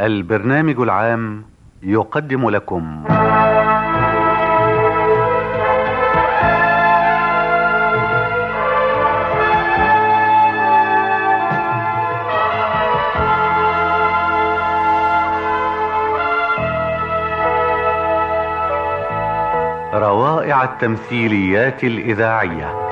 البرنامج العام يقدم لكم روائع التمثيليات الإذاعية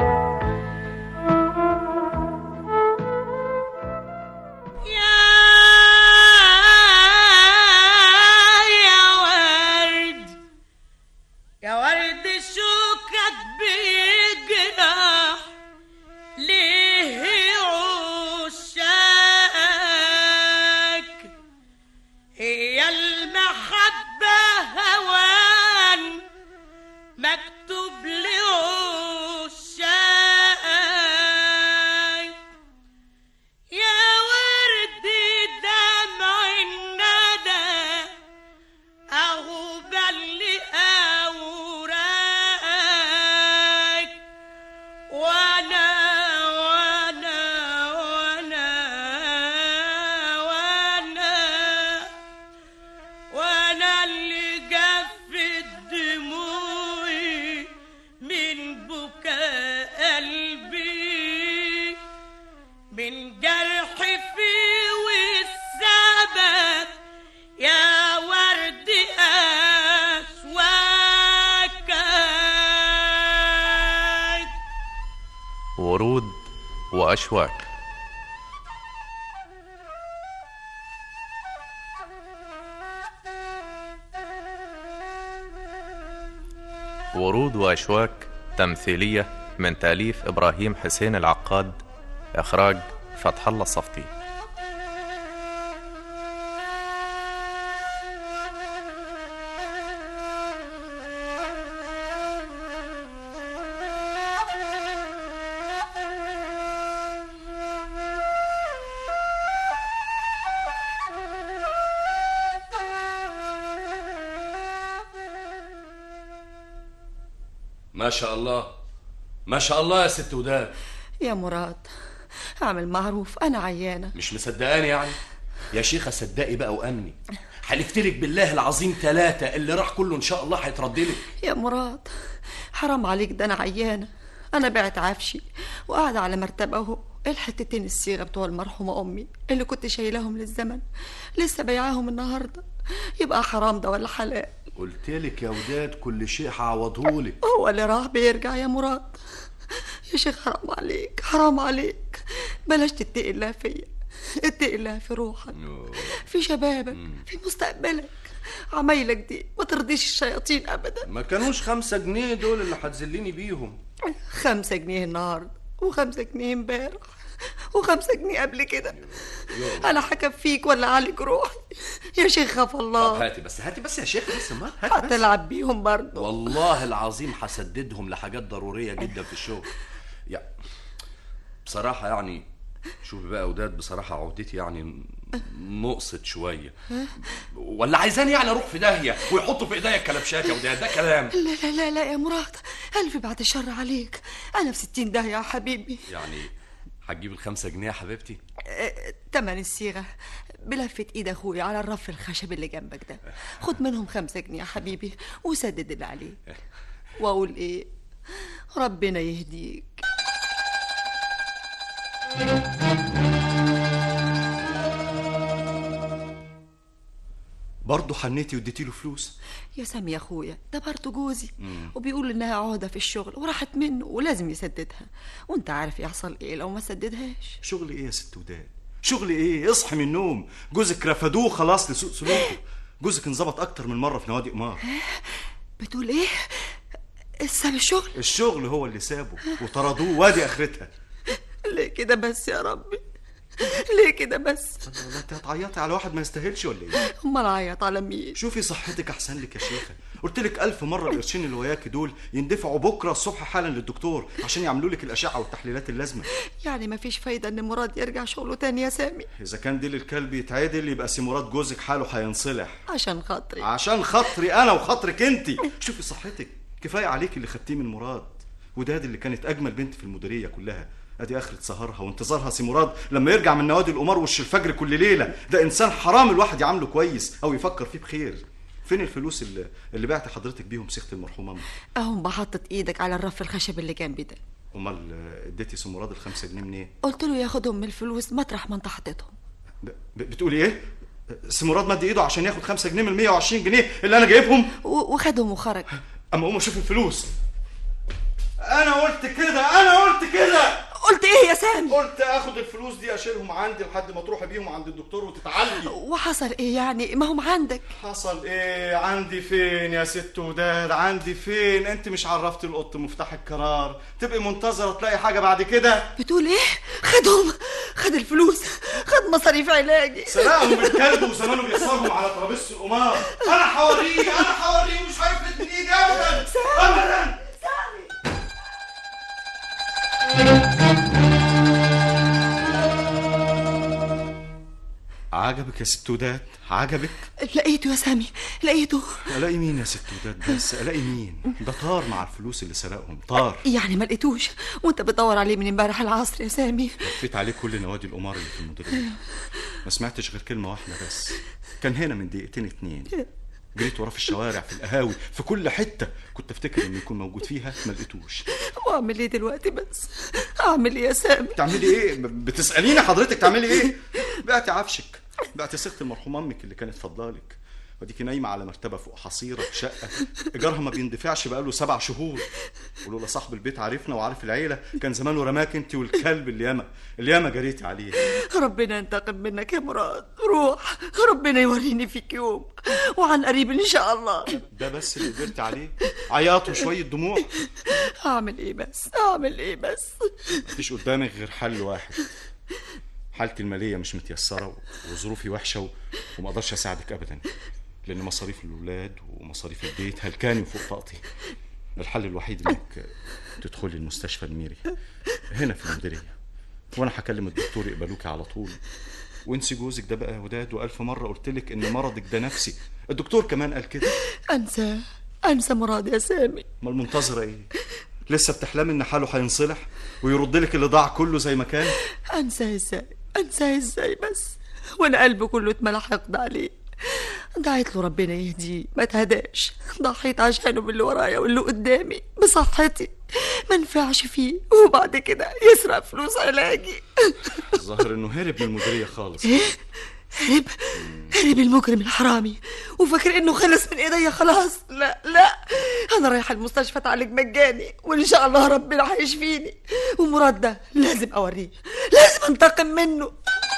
يا ورد يا ورد شوكك بجناح ليه عشاك هي المحبة هوان مكتوب لعشاك يا ورد دمع الندى أهو بل أوراق وأنا وأنا وأنا وأنا وأنا اللي جفت دموعي من بكاء قلبي من جرح فيه والسبب يا ورد أسواك ورود وأشواك ورود وأشواك تمثيلية من تأليف إبراهيم حسين العقاد إخراج فتح الله الصفتي ما شاء الله ما شاء الله يا ست وداد يا مراد اعمل معروف انا عيانه مش مصدقاني يعني يا شيخة صدقي بقى وأمني حلفتلك بالله العظيم ثلاثة اللي راح كله إن شاء الله هيتردلك يا مراد حرام عليك ده انا عيانه انا بعت عفشي وقاعده على مرتبه اهو الحتتين الصيغه بتوع المرحومه امي اللي كنت شايلاهم للزمن لسه بيعاهم النهارده يبقى حرام ده ولا حلال قلتلك يا وداد كل شيء هعوضهولك هو اللي راح بيرجع يا مراد يا شيخ حرام عليك حرام عليك بلاش تتقي الله فيا اتقي الله في روحك في شبابك في مستقبلك عمايلك دي ما ترضيش الشياطين ابدا ما كانوش خمسة جنيه دول اللي هتذليني بيهم خمسة جنيه النهاردة وخمسة جنيه امبارح وخمسة جنيه قبل كده انا حكم فيك ولا عليك روحي يا شيخ خاف طب الله هاتي بس هاتي بس يا شيخ بس ما هاتي بس هتلعب بيهم برضه والله العظيم هسددهم لحاجات ضرورية جدا في الشغل يا بصراحة يعني شوفي بقى يا وداد بصراحة عودتي يعني نقصت شوية ولا عايزاني يعني اروح في داهية ويحطوا في ايديا الكلبشات يا وداد ده كلام لا لا لا لا يا مراد ألف بعد الشر عليك أنا في ستين داهية يا حبيبي يعني هتجيب الخمسة جنيه يا حبيبتي آه، تمن الصيغة بلفة ايد اخويا على الرف الخشب اللي جنبك ده خد منهم خمسة جنيه يا حبيبي وسدد اللي عليه واقول ايه ربنا يهديك برضه حنيتي واديتي له فلوس يا سامي يا اخويا ده برضه جوزي وبيقول انها عهده في الشغل وراحت منه ولازم يسددها وانت عارف يحصل ايه لو ما سددهاش شغل ايه يا ست وداد شغل ايه اصحي من النوم جوزك رفضوه خلاص لسوء سلوكه جوزك انظبط اكتر من مره في نوادي قمار بتقول ايه ساب الشغل الشغل هو اللي سابه وطردوه وادي اخرتها ليه كده بس يا ربي ليه كده بس والله انت هتعيطي على واحد ما يستاهلش ولا ايه امال اعيط على مين شوفي صحتك احسن لك يا شيخه قلت لك ألف مرة القرشين اللي وياكي دول يندفعوا بكرة الصبح حالا للدكتور عشان يعملوا لك الأشعة والتحليلات اللازمة يعني مفيش فايدة ان مراد يرجع شغله تاني يا سامي إذا كان ديل الكلب يتعدل يبقى سي مراد جوزك حاله هينصلح عشان خاطري عشان خاطري أنا وخاطرك أنت شوفي صحتك كفاية عليك اللي خدتيه من مراد وداد اللي كانت أجمل بنت في المديرية كلها ادي اخرة سهرها وانتظارها سي مراد لما يرجع من نوادي القمار وش الفجر كل ليله ده انسان حرام الواحد يعامله كويس او يفكر فيه بخير فين الفلوس اللي, اللي بعت حضرتك بيهم سيخة المرحومه أمي؟ اهم بحطت ايدك على الرف الخشب اللي جنبي ده امال آه، اديتي سي مراد الخمسة جنيه منين قلت له ياخدهم من الفلوس مطرح ما انت حطيتهم ب- ب- بتقولي ايه سي مراد مد ايده عشان ياخد خمسة جنيه من 120 جنيه اللي انا جايبهم و- وخدهم وخرج اما اقوم اشوف الفلوس انا قلت كده انا قلت كده قلت ايه يا سامي قلت اخد الفلوس دي اشيلهم عندي لحد ما تروحي بيهم عند الدكتور وتتعالجي وحصل ايه يعني ما هم عندك حصل ايه عندي فين يا ست وداد عندي فين انت مش عرفتي القط مفتاح القرار تبقي منتظره تلاقي حاجه بعد كده بتقول ايه خدهم خد الفلوس خد مصاريف علاجي سرقهم الكلب وزمانه بيكسرهم على ترابيزه القمار انا هوريه انا هوريه ومش هيفلت من ايدي ابدا ابدا عجبك يا ست وداد عجبك لقيته يا سامي لقيته الاقي مين يا ست وداد بس الاقي مين ده طار مع الفلوس اللي سرقهم طار يعني ما لقيتوش وانت بتدور عليه من امبارح العصر يا سامي لفيت عليه كل نوادي القمار اللي في المديريه ما سمعتش غير كلمه واحده بس كان هنا من دقيقتين اتنين جريت وراه في الشوارع في القهاوي في كل حته كنت افتكر انه يكون موجود فيها ما لقيتوش واعمل ايه دلوقتي بس اعمل ايه يا سامي تعملي ايه ب- بتساليني حضرتك تعملي ايه بعتي عفشك بعتي صيغه المرحوم امك اللي كانت فضلالك وديكي نايمه على مرتبه فوق حصيره في شقه ايجارها ما بيندفعش بقاله سبع شهور ولولا صاحب البيت عارفنا وعارف العيله كان زمانه رماك انت والكلب اللي ياما اللي ياما جريتي عليه ربنا ينتقم منك يا مراد روح ربنا يوريني فيك يوم وعن قريب ان شاء الله ده بس اللي قدرت عليه عياط وشويه دموع اعمل ايه بس اعمل ايه بس مفيش قدامك غير حل واحد حالتي الماليه مش متيسره وظروفي وحشه و... وما اقدرش اساعدك ابدا لان مصاريف الاولاد ومصاريف البيت هلكاني وفوق طاقتي الحل الوحيد انك تدخلي المستشفى الميري هنا في المديريه وانا هكلم الدكتور يقبلوك على طول وانسي جوزك ده بقى يا وداد والف مره قلت لك ان مرضك ده نفسي الدكتور كمان قال كده انسى انسى مراد يا سامي امال منتظره ايه لسه بتحلمي ان حاله هينصلح ويرد لك اللي ضاع كله زي ما كان انسى ازاي انسى ازاي بس وانا قلبي كله اتملى حقد عليه دعيت له ربنا يهديه ما تهداش ضحيت عشانه باللي ورايا واللي قدامي بصحتي ما نفعش فيه وبعد كده يسرق فلوس علاجي الظاهر انه هرب من المديريه خالص هرب هرب المجرم الحرامي وفاكر انه خلص من ايديا خلاص لا لا انا رايحه المستشفى اتعالج مجاني وان شاء الله ربنا هيشفيني ومراد ده لازم اوريه لازم انتقم منه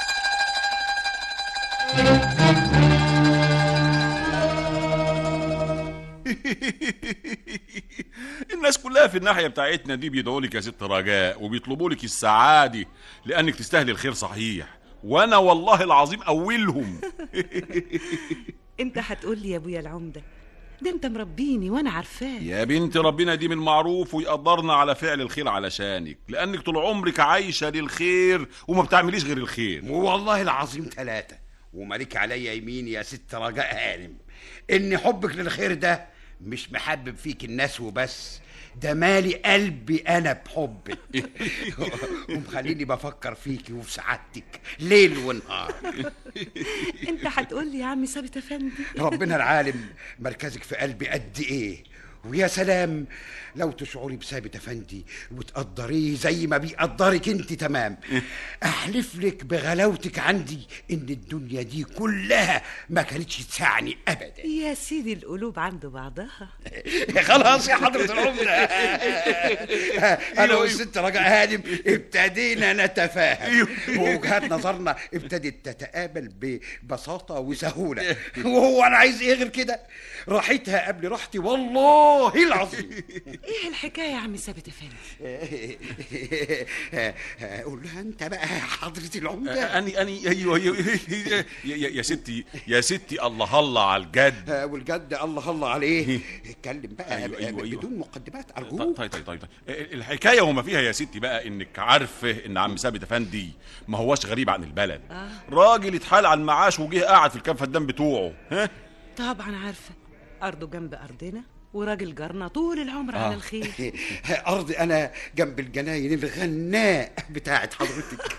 الناس كلها في الناحيه بتاعتنا دي بيدعوا لك يا ست رجاء وبيطلبوا لك السعاده لانك تستاهلي الخير صحيح وانا والله العظيم اولهم انت هتقول لي يا ابويا العمده ده انت مربيني وانا عارفاه يا بنت ربنا دي من معروف ويقدرنا على فعل الخير علشانك لانك طول عمرك عايشه للخير وما بتعمليش غير الخير والله العظيم ثلاثة ومالك عليا يمين يا ست رجاء هانم إن حبك للخير ده مش محبب فيك الناس وبس ده مالي قلبي أنا بحبك ومخليني بفكر فيكي وفي سعادتك ليل ونهار انت هتقول لي يا عمي ثابت افندي ربنا العالم مركزك في قلبي قد إيه ويا سلام لو تشعري بثابت افندي وتقدريه زي ما بيقدرك انت تمام احلف لك بغلاوتك عندي ان الدنيا دي كلها ما كانتش تسعني ابدا يا سيدي القلوب عند بعضها خلاص يا حضرة العمدة أنا والست رجاء هانم ابتدينا نتفاهم ووجهات نظرنا ابتدت تتقابل ببساطة وسهولة وهو أنا عايز إيه غير كده راحتها قبل راحتي والله العظيم ايه الحكايه يا عمي ثابت افندي قول لها أنت بقى يا حضرة العمدة اني اني ايوه ايوه يا, يا, يا ستي يا ستي الله الله على الجد آه، والجد الله الله عليه اتكلم بقى أيوة، أيوة، أيوة. بدون مقدمات طيب أرجوك طيب طيب, طيب. الحكايه وما فيها يا ستي بقى انك عارفه ان عم ثابت افندي ما هواش غريب عن البلد راجل اتحال على المعاش وجه قاعد في الكام فدان بتوعه ها طبعا عارفه ارضه جنب ارضنا وراجل جارنا طول العمر على الخير أرضي أنا جنب الجناين الغناء بتاعت حضرتك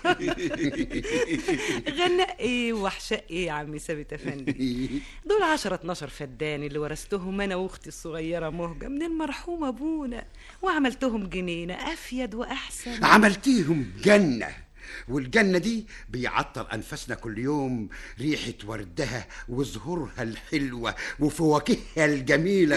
غنى ايه وحشاء ايه يا عمي ثابت افندي دول عشرة اتناشر فدان اللي ورثتهم انا واختي الصغيره مهجه من المرحوم ابونا وعملتهم جنينه افيد واحسن عملتيهم جنة والجنة دي بيعطر أنفاسنا كل يوم ريحة وردها وزهورها الحلوة وفواكهها الجميلة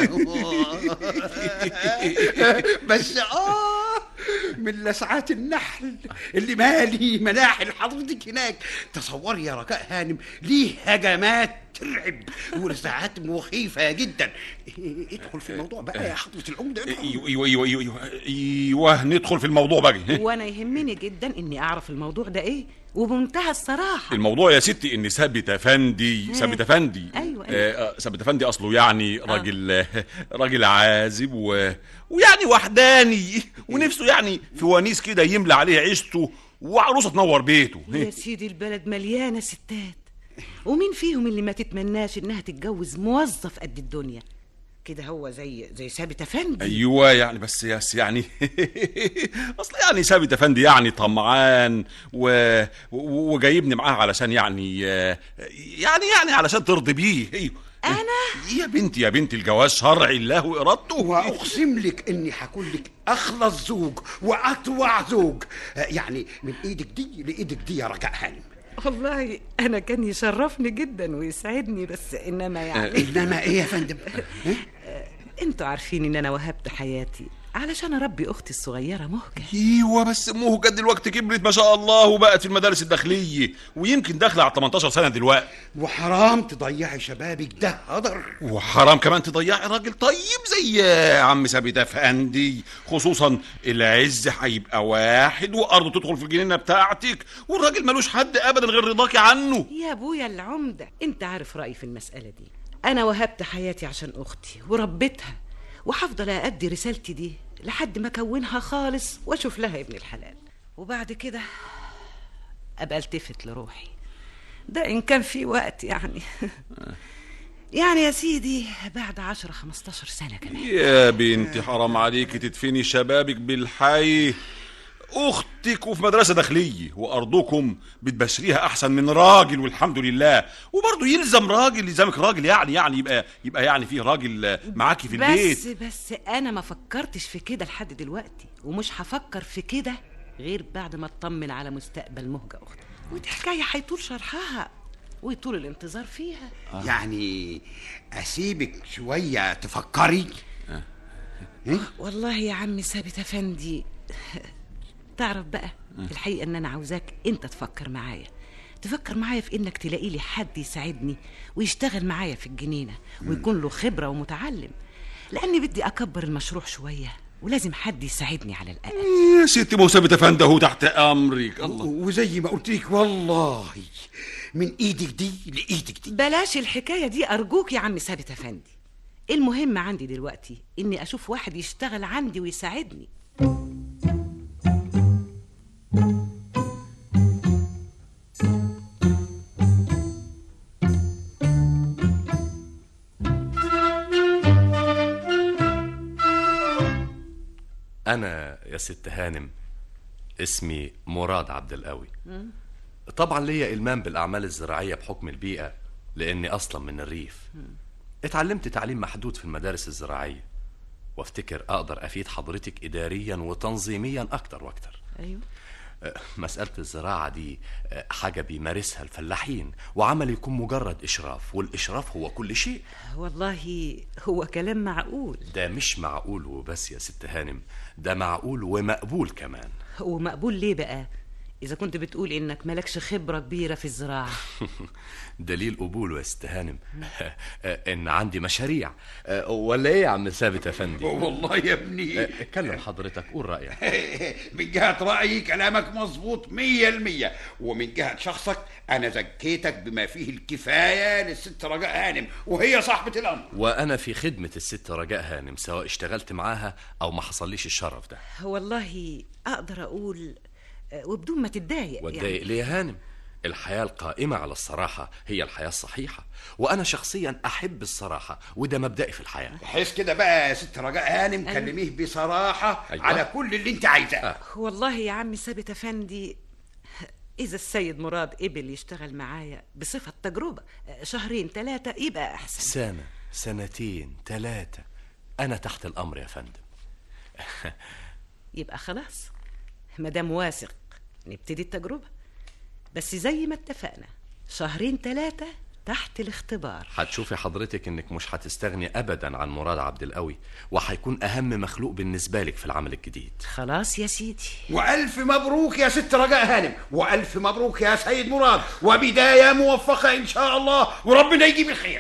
بس آه من لسعات النحل اللي مالي مناحل حضرتك هناك تصوري يا رجاء هانم ليه هجمات ترعب ولساعات مخيفة جدا ادخل في الموضوع بقى يا حضرة العمدة ادخل. ايوه ايوه ايوه ايوه ايوه, أيوة ندخل في الموضوع بقى وانا يهمني جدا اني اعرف الموضوع ده ايه وبمنتهى الصراحه الموضوع يا ستي ان ثابت افندي ثابت افندي أيوة، آه، آه، ثابت افندي اصله يعني راجل آه. راجل عازب و... ويعني وحداني ونفسه يعني في ونيس كده يملى عليه عيشته وعروسه تنور بيته يا سيدي البلد مليانه ستات ومين فيهم اللي ما تتمناش انها تتجوز موظف قد الدنيا كده هو زي زي ثابت افندي ايوه يعني بس يس يعني اصل يعني ثابت افندي يعني طمعان و... و- وجايبني معاه علشان يعني آه، يعني يعني علشان ترضي بيه ايوه انا يا بنتي يا بنتي الجواز شرعي الله وارادته واقسم لك اني هكون لك اخلص زوج واطوع زوج آه، يعني من ايدك دي لايدك دي يا رجاء هانم والله انا كان يشرفني جدا ويسعدني بس انما يعني انما ايه يا فندم انتوا عارفين ان انا وهبت حياتي علشان اربي اختي الصغيره مهجه ايوه بس مهجة دلوقتي كبرت ما شاء الله وبقت في المدارس الداخليه ويمكن داخله على 18 سنه دلوقتي وحرام تضيعي شبابك ده هدر وحرام كمان تضيعي راجل طيب زي عم ثابت افندي خصوصا العز هيبقى واحد وارضه تدخل في الجنينه بتاعتك والراجل ملوش حد ابدا غير رضاكي عنه يا ابويا العمده انت عارف رايي في المساله دي انا وهبت حياتي عشان اختي وربيتها وهفضل أأدي رسالتي دي لحد ما اكونها خالص واشوف لها ابن الحلال وبعد كده ابقى التفت لروحي ده ان كان في وقت يعني يعني يا سيدي بعد عشرة خمستاشر سنة كمان يا بنتي حرام عليك تدفني شبابك بالحي اختك وفي مدرسه داخليه وارضكم بتبشريها احسن من راجل والحمد لله وبرضه يلزم راجل يلزمك راجل يعني يعني يبقى يبقى يعني فيه راجل معاكي في البيت بس بس انا ما فكرتش في كده لحد دلوقتي ومش هفكر في كده غير بعد ما اطمن على مستقبل مهجة اختي ودي حكاية هيطول شرحها ويطول الانتظار فيها يعني اسيبك شويه تفكري والله يا عم ثابت افندي تعرف بقى الحقيقة ان انا عاوزاك انت تفكر معايا تفكر معايا في انك تلاقي لي حد يساعدني ويشتغل معايا في الجنينة ويكون له خبرة ومتعلم لاني بدي اكبر المشروع شوية ولازم حد يساعدني على الاقل يا ستي مو ثابت افندي اهو تحت امرك الله وزي ما قلت لك والله من ايدك دي لايدك دي بلاش الحكاية دي أرجوك يا عم ثابت أفندي المهم عندي دلوقتي إني أشوف واحد يشتغل عندي ويساعدني أنا يا ست هانم اسمي مراد عبد القوي طبعا ليا إلمام بالأعمال الزراعية بحكم البيئة لأني أصلا من الريف اتعلمت تعليم محدود في المدارس الزراعية وافتكر أقدر أفيد حضرتك إداريا وتنظيميا أكتر وأكتر أيوه أه، مسألة الزراعة دي أه، حاجة بيمارسها الفلاحين وعمل يكون مجرد إشراف والإشراف هو كل شيء والله هو كلام معقول ده مش معقول وبس يا ست هانم ده معقول ومقبول كمان ومقبول ليه بقى إذا كنت بتقول إنك مالكش خبرة كبيرة في الزراعة دليل قبوله يا ست هانم ان عندي مشاريع أه، ولا ايه يا عم ثابت افندي والله يا ابني أه، اتكلم حضرتك قول رايك من جهة رأيي كلامك مظبوط مية المية ومن جهة شخصك أنا زكيتك بما فيه الكفاية للست رجاء هانم وهي صاحبة الأمر وانا في خدمه الست رجاء هانم سواء اشتغلت معاها او ما حصليش الشرف ده والله أقدر أقول آه، وبدون ما تتضايق واتضايق ليه يا هانم الحياة القائمة على الصراحة هي الحياة الصحيحة وأنا شخصيا أحب الصراحة وده مبدئي في الحياة بحيث كده بقى يا ست رجاء هانم كلميه بصراحة أيوة. على كل اللي انت عايزاه والله يا عمي ثابت افندي اذا السيد مراد قبل يشتغل معايا بصفه تجربه شهرين ثلاثه يبقى احسن سنة سنتين ثلاثة أنا تحت الأمر يا فندم يبقى خلاص مدام واثق نبتدي التجربه بس زي ما اتفقنا شهرين ثلاثه تحت الاختبار هتشوفي حضرتك إنك مش هتستغني أبدا عن مراد عبد القوي وهيكون أهم مخلوق بالنسبة لك في العمل الجديد خلاص يا سيدي وألف مبروك يا ست رجاء هانم وألف مبروك يا سيد مراد وبداية موفقة إن شاء الله وربنا يجيب الخير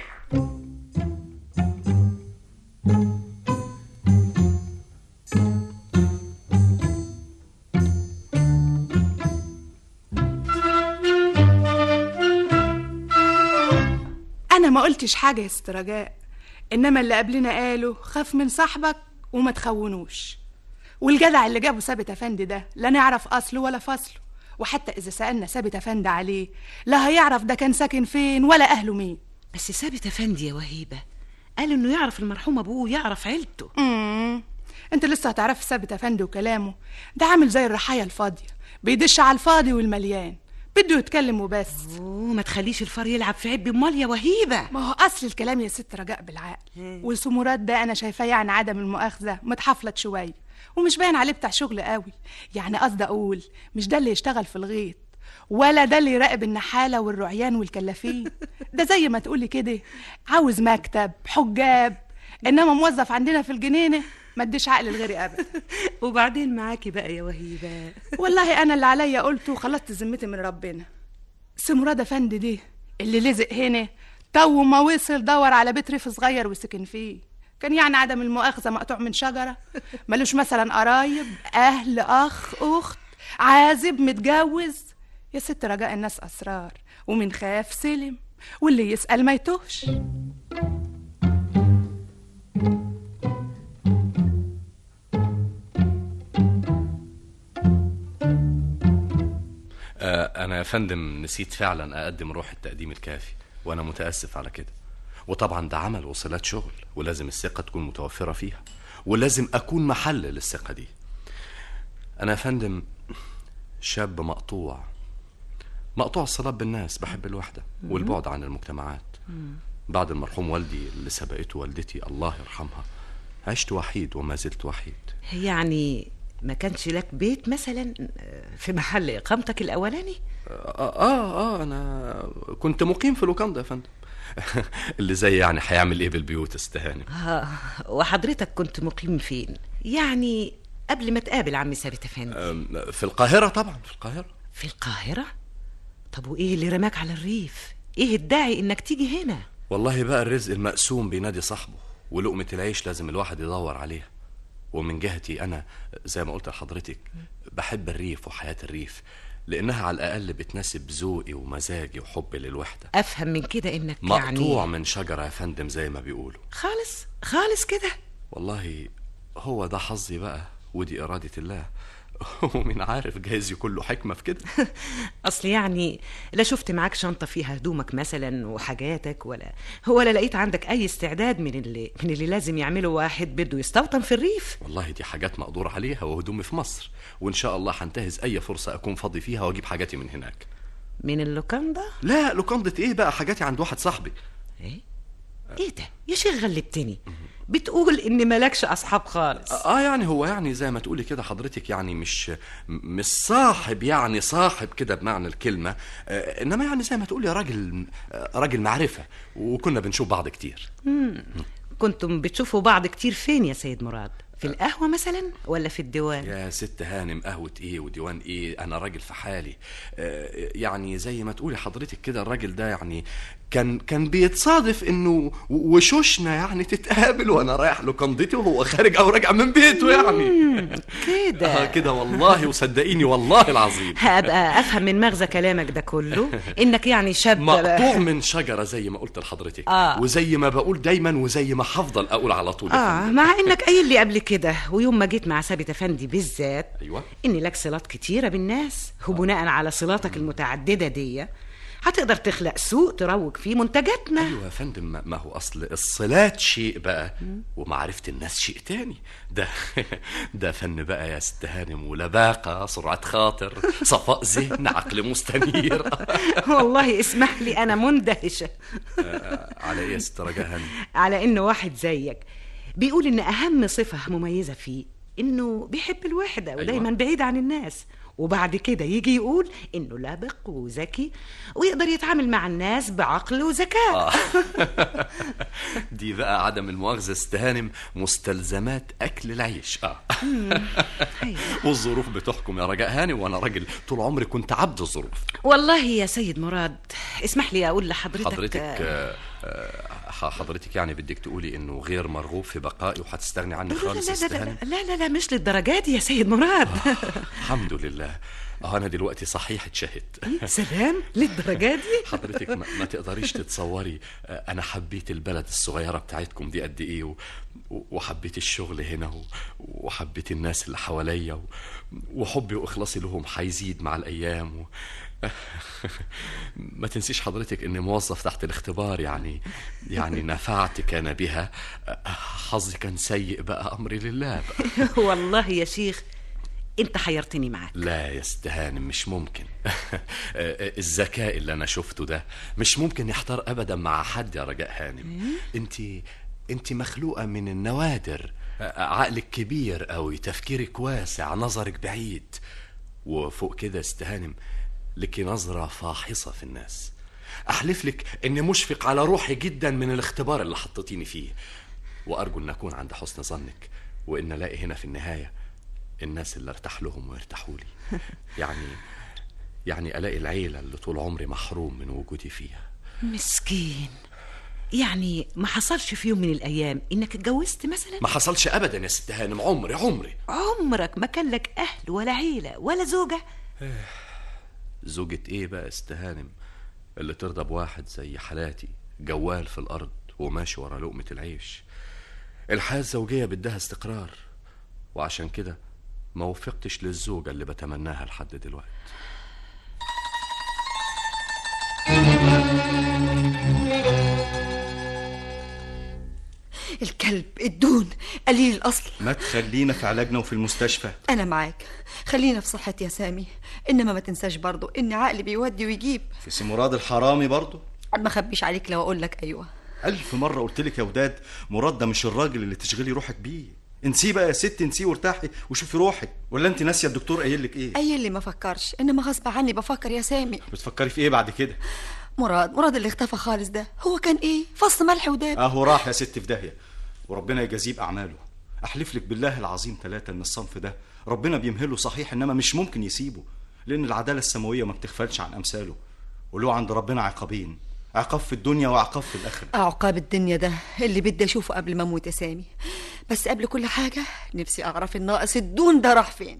انا ما قلتش حاجه يا ست رجاء انما اللي قبلنا قالوا خاف من صاحبك وما تخونوش والجدع اللي جابه ثابت افندي ده لا نعرف اصله ولا فصله وحتى اذا سالنا ثابت افندي عليه لا هيعرف ده كان ساكن فين ولا اهله مين بس ثابت افندي يا وهيبه قال انه يعرف المرحوم ابوه ويعرف عيلته امم انت لسه هتعرف ثابت افندي وكلامه ده عامل زي الرحاية الفاضيه بيدش على الفاضي والمليان بده يتكلم وبس وما تخليش الفار يلعب في عب امال يا وهيبه ما هو اصل الكلام يا ست رجاء بالعقل والسمورات ده انا شايفاه يعني عدم المؤاخذه متحفلت شويه ومش باين عليه بتاع شغل قوي يعني قصدي اقول مش ده اللي يشتغل في الغيط ولا ده اللي يراقب النحاله والرعيان والكلافين ده زي ما تقولي كده عاوز مكتب حجاب انما موظف عندنا في الجنينه ما اديش عقل لغيري ابدا وبعدين معاكي بقى يا وهيبه والله انا اللي عليا قلته وخلصت ذمتي من ربنا سمراد افندي دي اللي لزق هنا تو ما وصل دور على بيت ريف صغير وسكن فيه كان يعني عدم المؤاخذة مقطوع من شجرة ملوش مثلا قرايب أهل أخ أخت عازب متجوز يا ست رجاء الناس أسرار ومن خاف سلم واللي يسأل ما يتوهش آه، أنا يا فندم نسيت فعلا أقدم روح التقديم الكافي وأنا متأسف على كده وطبعا ده عمل وصلات شغل ولازم الثقة تكون متوفرة فيها ولازم أكون محل للثقة دي أنا يا فندم شاب مقطوع مقطوع الصلاة بالناس بحب الوحدة والبعد عن المجتمعات بعد المرحوم والدي اللي سبقته والدتي الله يرحمها عشت وحيد وما زلت وحيد يعني ما كانش لك بيت مثلا في محل اقامتك الاولاني آه, آه, آه أنا كنت مقيم في لوكاندا يا فندم اللي زي يعني هيعمل إيه بالبيوت استهانم آه وحضرتك كنت مقيم فين يعني قبل ما تقابل عم ثابت افندي أم، في القاهرة طبعا في القاهرة في القاهره طب وايه اللي رماك على الريف ايه الداعي انك تيجي هنا والله بقى الرزق المقسوم بينادي صاحبه ولقمة العيش لازم الواحد يدور عليها ومن جهتي أنا زي ما قلت لحضرتك بحب الريف وحياة الريف لأنها على الأقل بتناسب ذوقي ومزاجي وحبي للوحدة افهم من كده انك مقطوع يعني من شجرة يا فندم زي ما بيقولوا خالص خالص كده والله هو ده حظي بقى ودي إرادة الله ومين عارف جايز يكون له حكمة في كده اصل يعني لا شفت معاك شنطه فيها هدومك مثلا وحاجاتك ولا ولا لقيت عندك اي استعداد من اللي من اللي لازم يعمله واحد بده يستوطن في الريف والله دي حاجات مقدور عليها وهدومي في مصر وإن شاء الله هنتهز أي فرصة أكون فاضي فيها وأجيب حاجاتي من هناك من اللوكاندا لا لوكندة إيه بقى حاجاتي عند واحد صاحبي ايه ايه ده يا شيخ غلبتني بتقول ان مالكش اصحاب خالص اه يعني هو يعني زي ما تقولي كده حضرتك يعني مش مش صاحب يعني صاحب كده بمعنى الكلمة آه انما يعني زي ما تقولي راجل آه، راجل معرفة وكنا بنشوف بعض كتير كنتم بتشوفوا بعض كتير فين يا سيد مراد في القهوه مثلا ولا في الديوان يا ست هانم قهوة ايه وديوان ايه انا راجل في حالي آه يعني زي ما تقولي حضرتك كده الراجل ده يعني كان كان بيتصادف انه وشوشنا يعني تتقابل وانا رايح له كنضتي وهو خارج او راجع من بيته يعني كده آه كده والله وصدقيني والله العظيم هبقى افهم من مغزى كلامك ده كله انك يعني شاب مقطوع من شجره زي ما قلت لحضرتك آه. وزي ما بقول دايما وزي ما هفضل اقول على طول يا اه فندم. مع انك قايل لي قبل كده ويوم ما جيت مع ثابت افندي بالذات ايوه ان لك صلات كتيره بالناس وبناء على صلاتك المتعدده دي هتقدر تخلق سوق تروج فيه منتجاتنا ايوه يا فندم ما- ما هو اصل الصلات شيء بقى ومعرفه الناس شيء تاني ده ده فن بقى يا ست هانم ولباقه سرعه خاطر صفاء ذهن عقل مستنير والله اسمح لي انا مندهشه على ايه يا ست رجاء هانم على انه واحد زيك بيقول ان اهم صفه مميزه فيه انه بيحب الوحده ودايما بعيد عن الناس وبعد كده يجي يقول انه لابق وذكي ويقدر يتعامل مع الناس بعقل وذكاء دي بقى عدم المؤاخذه ست هانم مستلزمات اكل العيش اه والظروف بتحكم يا رجاء هانم وانا راجل طول عمري كنت عبد الظروف والله يا سيد مراد اسمح لي اقول لحضرتك حضرتك آه، آه، حضرتك يعني بدك تقولي انه غير مرغوب في بقائي وهتستغني عني لا خالص يا لا ست لا, هانم لا لا لا لا مش للدرجات دي يا سيد مراد الحمد لله اه انا دلوقتي صحيح اتشهدت سلام للدرجات دي حضرتك ما, ما تقدريش تتصوري آه، انا حبيت البلد الصغيره بتاعتكم دي قد ايه و... و- وحبيت الشغل هنا و... وحبيت الناس اللي حواليا و... وحبي واخلاصي لهم هيزيد مع الايام و... ما تنسيش حضرتك اني موظف تحت الاختبار يعني يعني نفعت كان بها آه، حظي كان سيء بقى امري لله بقى. والله يا شيخ انت حيرتني معاك لا يا ست هانم مش ممكن الذكاء اللي انا شفته ده مش ممكن يحتار ابدا مع حد يا رجاء هانم انت انت مخلوقه من النوادر عقلك كبير قوي تفكيرك واسع نظرك بعيد وفوق كده يا ست هانم لك نظره فاحصه في الناس احلف لك اني مشفق على روحي جدا من الاختبار اللي حطيتيني فيه وارجو ان اكون عند حسن ظنك وان الاقي هنا في النهايه الناس اللي ارتاح لهم ويرتاحوا لي يعني يعني الاقي العيله اللي طول عمري محروم من وجودي فيها مسكين يعني ما حصلش في يوم من الايام انك اتجوزت مثلا ما حصلش ابدا يا ست هانم عمري عمري عمرك ما كان لك اهل ولا عيله ولا زوجه زوجة ايه بقى يا ست هانم اللي ترضى بواحد زي حالاتي جوال في الارض وماشي ورا لقمة العيش الحياة الزوجية بدها استقرار وعشان كده ما وفقتش للزوجة اللي بتمناها لحد دلوقتي الكلب الدون قليل الأصل ما تخلينا في علاجنا وفي المستشفى أنا معاك خلينا في صحتي يا سامي إنما ما تنساش برضو إن عقلي بيودي ويجيب في سي مراد الحرامي برضه ما خبيش عليك لو أقول لك أيوة ألف مرة قلت لك يا وداد مراد ده مش الراجل اللي تشغلي روحك بيه انسيه بقى يا ست انسيه وارتاحي وشوفي روحك ولا انت ناسيه الدكتور قايل لك ايه أي اللي ما فكرش إنما غصب عني بفكر يا سامي بتفكري في ايه بعد كده مراد مراد اللي اختفى خالص ده هو كان إيه فص ملح وداب اهو راح يا ست في داهيه وربنا يجازيه باعماله احلف لك بالله العظيم ثلاثة ان الصنف ده ربنا بيمهله صحيح انما مش ممكن يسيبه لان العداله السماويه ما بتغفلش عن امثاله وله عند ربنا عقابين عقاب في الدنيا وعقاب في الاخره عقاب الدنيا ده اللي بدي أشوفه قبل ما أموت يا سامي بس قبل كل حاجة نفسي أعرف الناقص الدون ده راح فين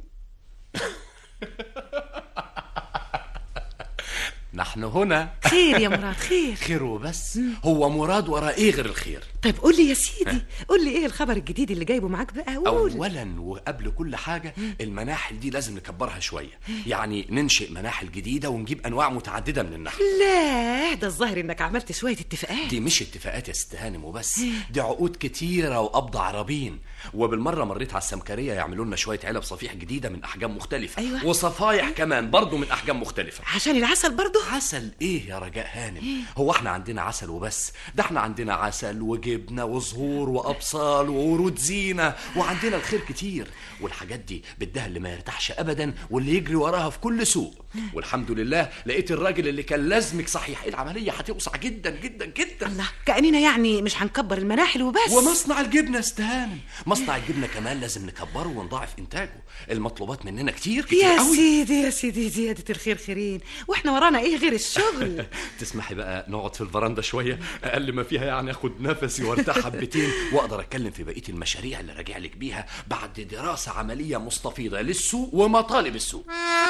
نحن هنا خير يا مراد خير خير وبس هو مراد ورا ايه غير الخير طيب قول لي يا سيدي قول لي ايه الخبر الجديد اللي جايبه معاك بقى قول اولا وقبل كل حاجه المناحل دي لازم نكبرها شويه يعني ننشئ مناحل جديده ونجيب انواع متعدده من النحل لا ده الظاهر انك عملت شويه اتفاقات دي مش اتفاقات يا ست هانم وبس دي عقود كتيره وقبض عربين وبالمره مريت على السمكريه يعملوا لنا شويه علب صفيح جديده من احجام مختلفه أيوة. وصفايح كمان برضو من احجام مختلفه عشان العسل برضه عسل ايه يا رجاء هانم هو احنا عندنا عسل وبس ده احنا عندنا عسل وجبنه وزهور وابصال وورود زينه وعندنا الخير كتير والحاجات دي بدها اللي ما يرتاحش ابدا واللي يجري وراها في كل سوق والحمد لله لقيت الراجل اللي كان لازمك صحيح العمليه هتوسع جدا جدا جدا الله كاننا يعني مش هنكبر المناحل وبس ومصنع الجبنه استهانم مصنع الجبنه كمان لازم نكبره ونضاعف انتاجه المطلوبات مننا كتير كتير يا قوي سيدي يا سيدي زيادة الخير خيرين واحنا ورانا ايه ايه غير الشغل تسمحي بقى نقعد في الفرندا شويه اقل ما فيها يعني اخد نفسي وارتاح حبتين واقدر اتكلم في بقيه المشاريع اللي راجع لك بيها بعد دراسه عمليه مستفيضه للسوق ومطالب السوق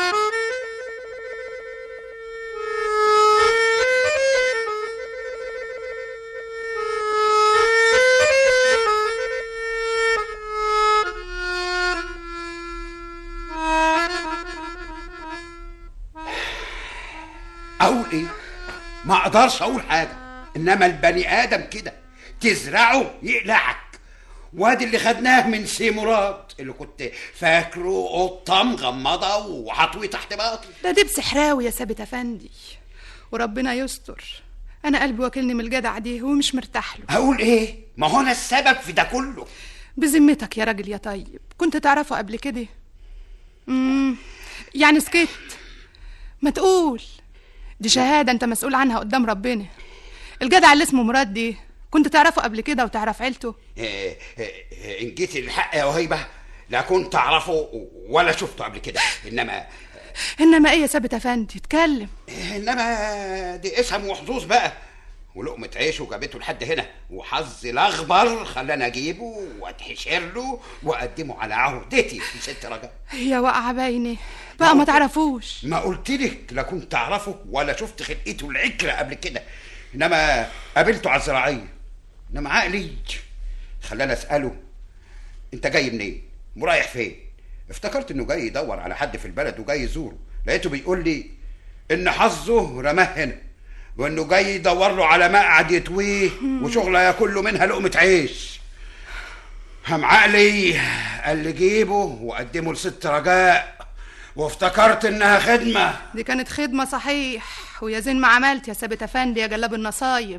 اقول ايه ما اقدرش اقول حاجه انما البني ادم كده تزرعه يقلعك وادي اللي خدناه من سي مراد اللي كنت فاكره قطه مغمضه وحطوي تحت باطي ده دبس حراوي يا ثابت افندي وربنا يستر انا قلبي واكلني من الجدع دي ومش مرتاح له اقول ايه ما هو انا السبب في ده كله بذمتك يا راجل يا طيب كنت تعرفه قبل كده امم يعني سكت ما تقول دي شهاده انت مسؤول عنها قدام ربنا الجدع اللي اسمه مراد دي كنت تعرفه قبل كده وتعرف عيلته إيه إيه إيه ان جيت الحق يا وهيبه لا كنت اعرفه ولا شفته قبل كده انما انما ايه يا ثابت افندي اتكلم انما دي اسم وحظوظ بقى ولقمة عيشه جابته لحد هنا وحظي الاخضر خلاني اجيبه واتحشر له واقدمه على عهدتي في ست رجب هي واقعه باينه بقى ما تعرفوش ما قلت لك لا كنت اعرفه ولا شفت خلقته العكره قبل كده انما قابلته على الزراعيه انما عقلي خلاني اساله انت جاي منين ورايح فين افتكرت انه جاي يدور على حد في البلد وجاي يزوره لقيته بيقول لي ان حظه رماه هنا وانه جاي يدور له على مقعد يتويه وشغله ياكل له منها لقمه عيش هم عقلي قال لي جيبه وقدمه لست رجاء وافتكرت انها خدمه دي كانت خدمه صحيح ويا زين ما عملت يا ثابت افندي يا جلاب النصايب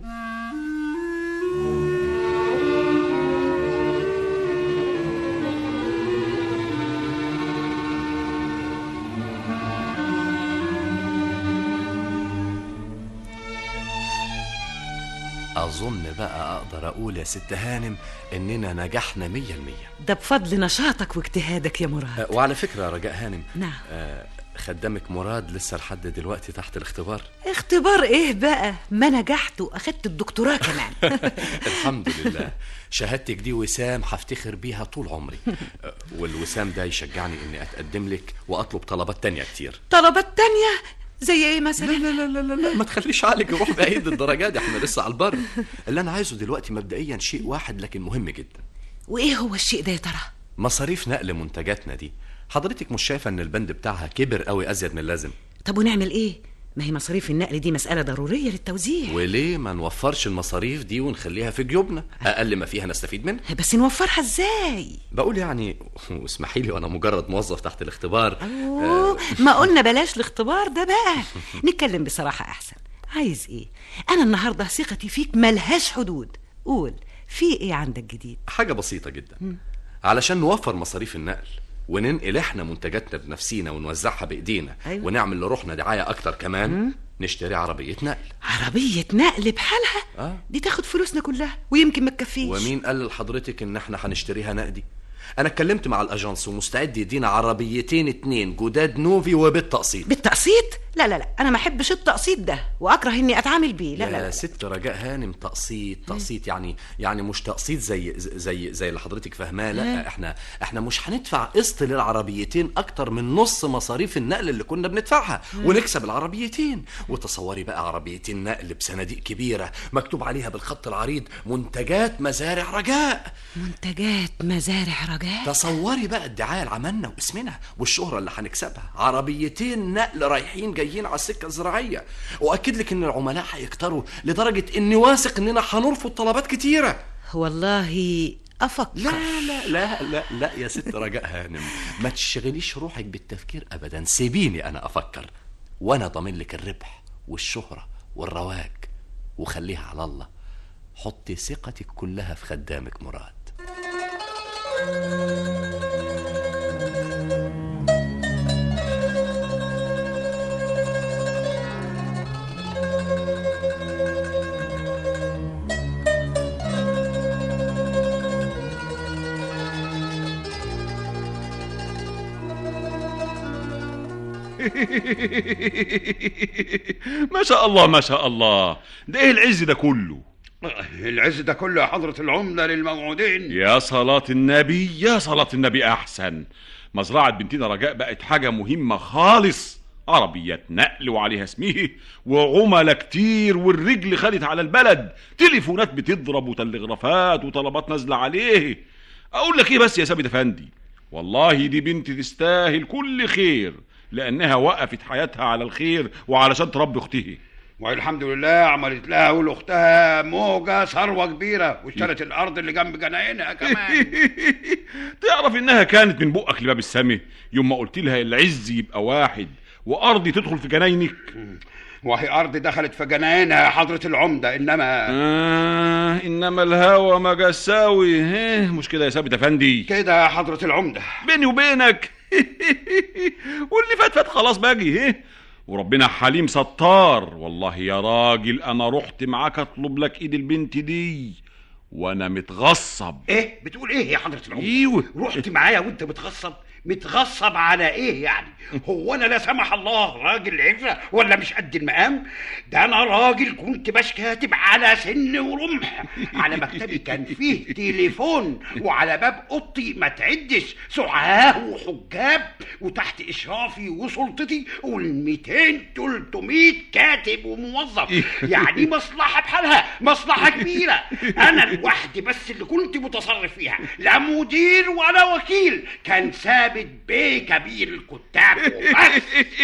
اظن بقى اقدر اقول يا ست هانم اننا نجحنا مية المية ده بفضل نشاطك واجتهادك يا مراد أه، وعلى فكره يا رجاء هانم نعم آه، خدامك مراد لسه لحد دلوقتي تحت الاختبار اختبار ايه بقى ما نجحت واخدت الدكتوراه كمان الحمد لله شهادتك دي وسام هفتخر بيها طول عمري أه، والوسام ده يشجعني اني اتقدم لك واطلب طلبات تانية كتير طلبات تانية زي ايه مثلا لا لا لا لا لا ما تخليش عقلك يروح بعيد الدرجات دي احنا لسه على البر اللي انا عايزه دلوقتي مبدئيا شيء واحد لكن مهم جدا وايه هو الشيء ده يا ترى مصاريف نقل منتجاتنا دي حضرتك مش شايفه ان البند بتاعها كبر قوي ازيد من اللازم طب ونعمل ايه ما هي مصاريف النقل دي مسألة ضرورية للتوزيع وليه ما نوفرش المصاريف دي ونخليها في جيوبنا اقل ما فيها نستفيد منها بس نوفرها ازاي بقول يعني واسمحي لي وانا مجرد موظف تحت الاختبار أوه ما قلنا بلاش الاختبار ده بقى نتكلم بصراحة أحسن عايز إيه أنا النهاردة ثقتي فيك ملهاش حدود قول في إيه عندك جديد حاجه بسيطه جدا علشان نوفر مصاريف النقل وننقل احنا منتجاتنا بنفسينا ونوزعها بايدينا أيوة. ونعمل لروحنا دعايه اكتر كمان نشتري عربيه نقل عربية نقل بحالها آه. دي تاخد فلوسنا كلها ويمكن ما تكفيش ومين قال لحضرتك ان احنا هنشتريها نقدي انا اتكلمت مع الاجانس ومستعد يدينا عربيتين اتنين جداد نوفي وبالتقسيط بالتقسيط لا لا لا أنا ما أحبش التقسيط ده وأكره إني أتعامل بيه لا يا لا, لا. ست رجاء هانم تقسيط تقسيط يعني يعني مش تقسيط زي زي زي اللي حضرتك فاهماه لا احنا احنا مش هندفع قسط للعربيتين اكتر من نص مصاريف النقل اللي كنا بندفعها ونكسب العربيتين وتصوري بقى عربيتين نقل بصناديق كبيره مكتوب عليها بالخط العريض منتجات مزارع رجاء منتجات مزارع رجاء تصوري بقى الدعايه لعملنا واسمنا والشهره اللي هنكسبها عربيتين نقل رايحين جايين على السكه الزراعيه واكد لك ان العملاء هيكتروا لدرجه اني واثق اننا هنرفض طلبات كتيره والله أفكر لا لا لا لا لا يا ست رجاء هانم ما تشغليش روحك بالتفكير ابدا سيبيني انا افكر وانا ضامن لك الربح والشهره والرواج وخليها على الله حطي ثقتك كلها في خدامك مراد ما شاء الله ما شاء الله ده ايه العز ده كله العز ده كله يا حضرة العملة للموعودين يا صلاة النبي يا صلاة النبي أحسن مزرعة بنتنا رجاء بقت حاجة مهمة خالص عربيات نقل وعليها اسمه وعملاء كتير والرجل خدت على البلد تليفونات بتضرب وتلغرافات وطلبات نازلة عليه أقول لك إيه بس يا ثابت أفندي والله دي بنت تستاهل كل خير لأنها وقفت حياتها على الخير وعلشان تربي أختها والحمد لله عملت لها ولاختها موجة ثروة كبيرة واشترت الأرض اللي جنب جناينها كمان تعرف انها كانت من بقك لباب السما يوم ما قلت لها العز يبقى واحد وارضي تدخل في جناينك وهي أرض دخلت في جناينها يا حضرة العمدة إنما آه انما الهوى ما جساوي ها مش كده يا ثابت افندي كده يا حضرة العمدة بيني وبينك واللي فات فات خلاص باجي ها وربنا حليم ستار والله يا راجل انا رحت معاك اطلب لك ايد البنت دي وانا متغصب إيه بتقول إيه يا حضرة العمدة ايوه رحت معايا وأنت متغصب متغصب على ايه يعني هو انا لا سمح الله راجل عفة ولا مش قد المقام ده انا راجل كنت باش كاتب على سن ورمح على مكتبي كان فيه تليفون وعلى باب اوضتي ما تعدش سعاه وحجاب وتحت اشرافي وسلطتي وال 200 300 كاتب وموظف يعني مصلحه بحالها مصلحه كبيره انا لوحدي بس اللي كنت متصرف فيها لا مدير ولا وكيل كان ثابت بيه كبير الكتاب وبس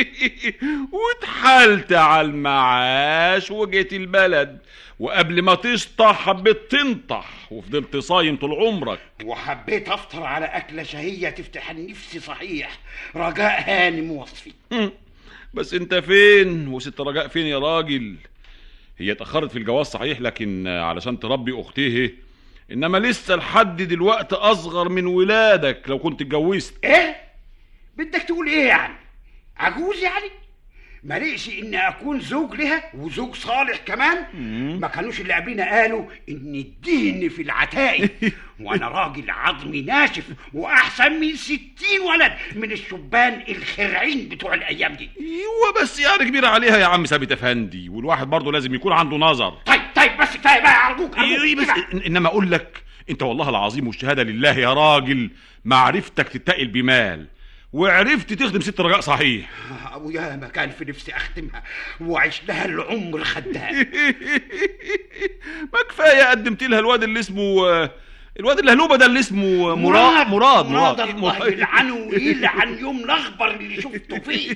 واتحالت على المعاش وجيت البلد وقبل ما تسطح حبيت تنطح وفضلت صايم طول عمرك وحبيت افطر على اكله شهيه تفتح النفس صحيح رجاء هانم وصفي بس انت فين وست رجاء فين يا راجل هي اتأخرت في الجواز صحيح لكن علشان تربي اختها انما لسه لحد دلوقتي اصغر من ولادك لو كنت اتجوزت ايه بدك تقول ايه يعني عجوز يعني ما لقش اني اكون زوج لها وزوج صالح كمان ما كانوش اللي قبلنا قالوا ان الدين في العتائق وانا راجل عظمي ناشف واحسن من ستين ولد من الشبان الخرعين بتوع الايام دي ايوه بس يعني كبيرة عليها يا عم ثابت افندي والواحد برضه لازم يكون عنده نظر طيب طيب بس كفايه بقى ارجوك ايه ارجوك بس كده. إن- انما اقول لك انت والله العظيم والشهاده لله يا راجل معرفتك تتقل بمال وعرفت تخدم ست رجاء صحيح ويا ما كان في نفسي اختمها واعيش لها العمر خدام ما كفايه قدمت لها الواد اللي اسمه آه، الواد الهلوبه ده اللي اسمه مراد مراد مراد مراد الله يلعنه ويلعن يوم الاخبر اللي شفته فيه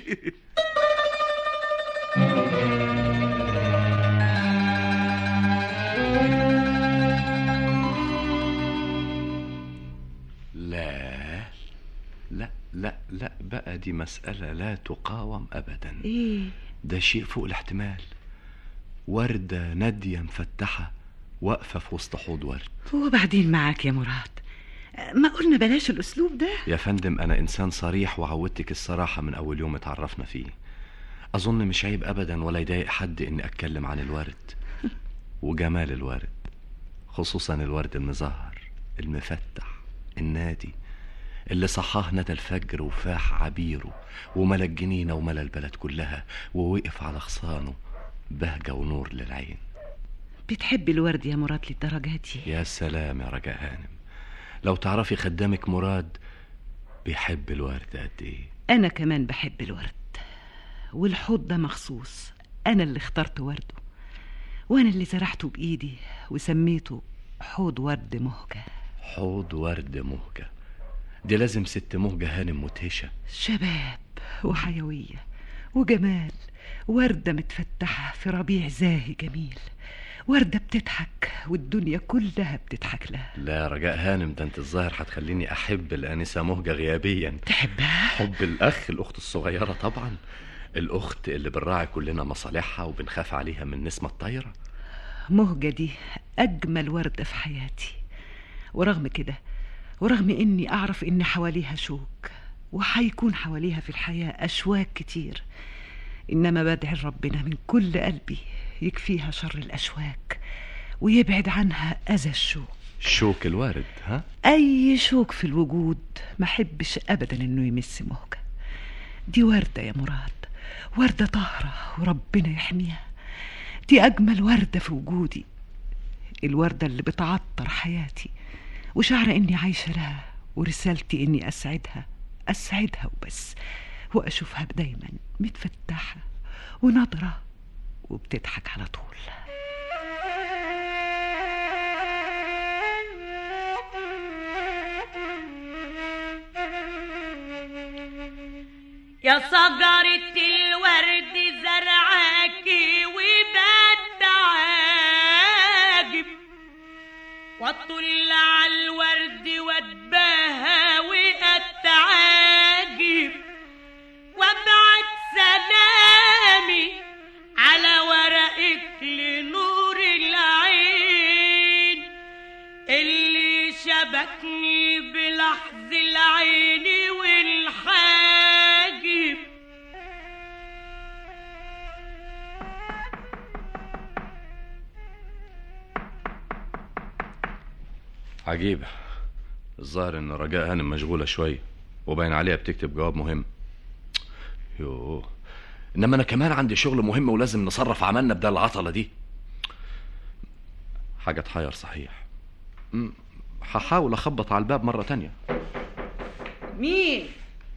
لا لا لا لا بقى دي مسألة لا تقاوم أبدا ايه ده شيء فوق الاحتمال وردة نادية مفتحة واقفة في وسط حوض ورد وبعدين معاك يا مراد ما قلنا بلاش الاسلوب ده يا فندم أنا إنسان صريح وعودتك الصراحة من أول يوم اتعرفنا فيه أظن مش عيب أبدا ولا يضايق حد إني أتكلم عن الورد وجمال الورد خصوصا الورد المزهر المفتح النادي اللي صحاه ندى الفجر وفاح عبيره وملا الجنينة وملا البلد كلها ووقف على غصانه بهجة ونور للعين بتحب الورد يا مراد للدرجة دي يا سلام يا رجاء هانم لو تعرفي خدامك مراد بيحب الورد قد ايه انا كمان بحب الورد والحوض ده مخصوص انا اللي اخترت ورده وانا اللي زرعته بايدي وسميته حوض ورد مهجة حوض ورد مهجة دي لازم ست مهجة هانم مدهشة شباب وحيوية وجمال وردة متفتحة في ربيع زاهي جميل وردة بتضحك والدنيا كلها بتضحك لها لا يا رجاء هانم ده انت الظاهر هتخليني احب الانسة مهجة غيابيا تحبها حب الاخ الاخت الصغيرة طبعا الاخت اللي بنراعي كلنا مصالحها وبنخاف عليها من نسمة الطايرة مهجة دي أجمل وردة في حياتي ورغم كده ورغم إني أعرف إن حواليها شوك وحيكون حواليها في الحياة أشواك كتير إنما بدعي ربنا من كل قلبي يكفيها شر الأشواك ويبعد عنها أذى الشوك شوك الورد ها أي شوك في الوجود ما حبش أبدا إنه يمس مهجة دي وردة يا مراد وردة طاهرة وربنا يحميها دي أجمل وردة في وجودي الوردة اللي بتعطر حياتي وشعر إني عايشة لها ورسالتي إني أسعدها أسعدها وبس وأشوفها دايما متفتحة وناظرة وبتضحك على طول يا شجرة الورد زرعاكي وبات عاجب واطل على الورد واتباهى واتعاجب وابعت سلامي على ورقك لنور العين اللي شبكني بلحظ العين والحاجب عجيبة الظاهر ان رجاء هانم مشغولة شوية وباين عليها بتكتب جواب مهم يوه انما انا كمان عندي شغل مهم ولازم نصرف عملنا بدل العطلة دي حاجة تحير صحيح أمم، هحاول اخبط على الباب مرة تانية مين؟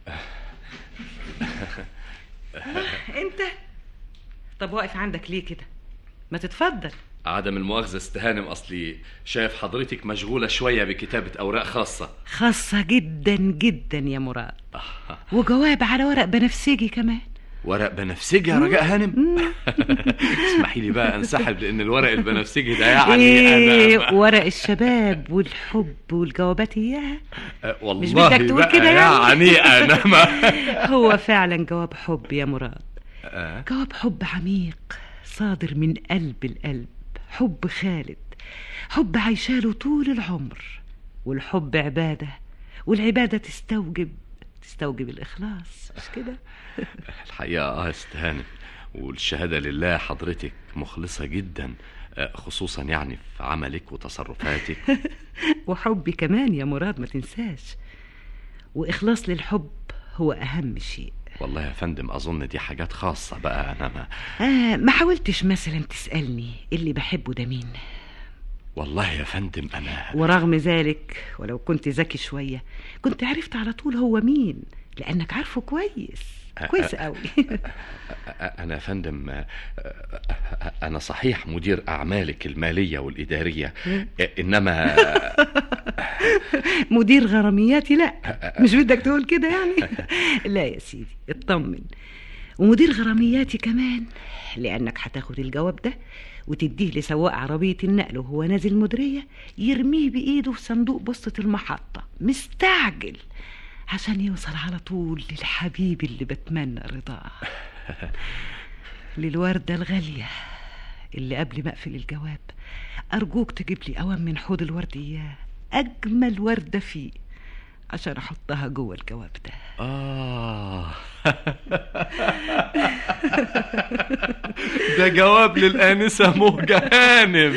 انت طب واقف عندك ليه كده ما تتفضل عدم المؤاخذة استهانم اصلي شايف حضرتك مشغولة شوية بكتابة اوراق خاصة خاصة جدا جدا يا مراد وجواب على ورق بنفسجي كمان ورق بنفسجي يا رجاء هانم اسمحي لي بقى انسحب لان الورق البنفسجي ده يعني ايه انا ورق الشباب والحب والجوابات اياها أه، والله مش بدك تقول بقى كده يعني؟ يعني انا ما هو فعلا جواب حب يا مراد أه؟ جواب حب عميق صادر من قلب القلب حب خالد حب عايشاله طول العمر والحب عبادة والعبادة تستوجب تستوجب الإخلاص مش كده الحقيقة اه استهانم والشهادة لله حضرتك مخلصة جدا أه، خصوصا يعني في عملك وتصرفاتك وحبي كمان يا مراد ما تنساش وإخلاص للحب هو أهم شيء والله يا فندم اظن دي حاجات خاصة بقى انا ما آه ما حاولتش مثلا تسألني اللي بحبه ده مين والله يا فندم انا ورغم ذلك ولو كنت ذكي شوية كنت عرفت على طول هو مين لأنك عارفه كويس كويس قوي انا يا فندم أه، أه، انا صحيح مدير اعمالك المالية والادارية أه، انما مدير غرامياتي لا مش بدك تقول كده يعني لا يا سيدي اطمن ومدير غرامياتي كمان لأنك هتاخد الجواب ده وتديه لسواق عربية النقل وهو نازل مديرية يرميه بإيده في صندوق بوسطة المحطة مستعجل عشان يوصل على طول للحبيب اللي بتمنى رضاه للوردة الغالية اللي قبل ما أقفل الجواب أرجوك تجيب لي أوام من حوض الورد إياه أجمل وردة فيه عشان أحطها جوه الجواب ده آه ده جواب للآنسة مهجة هانم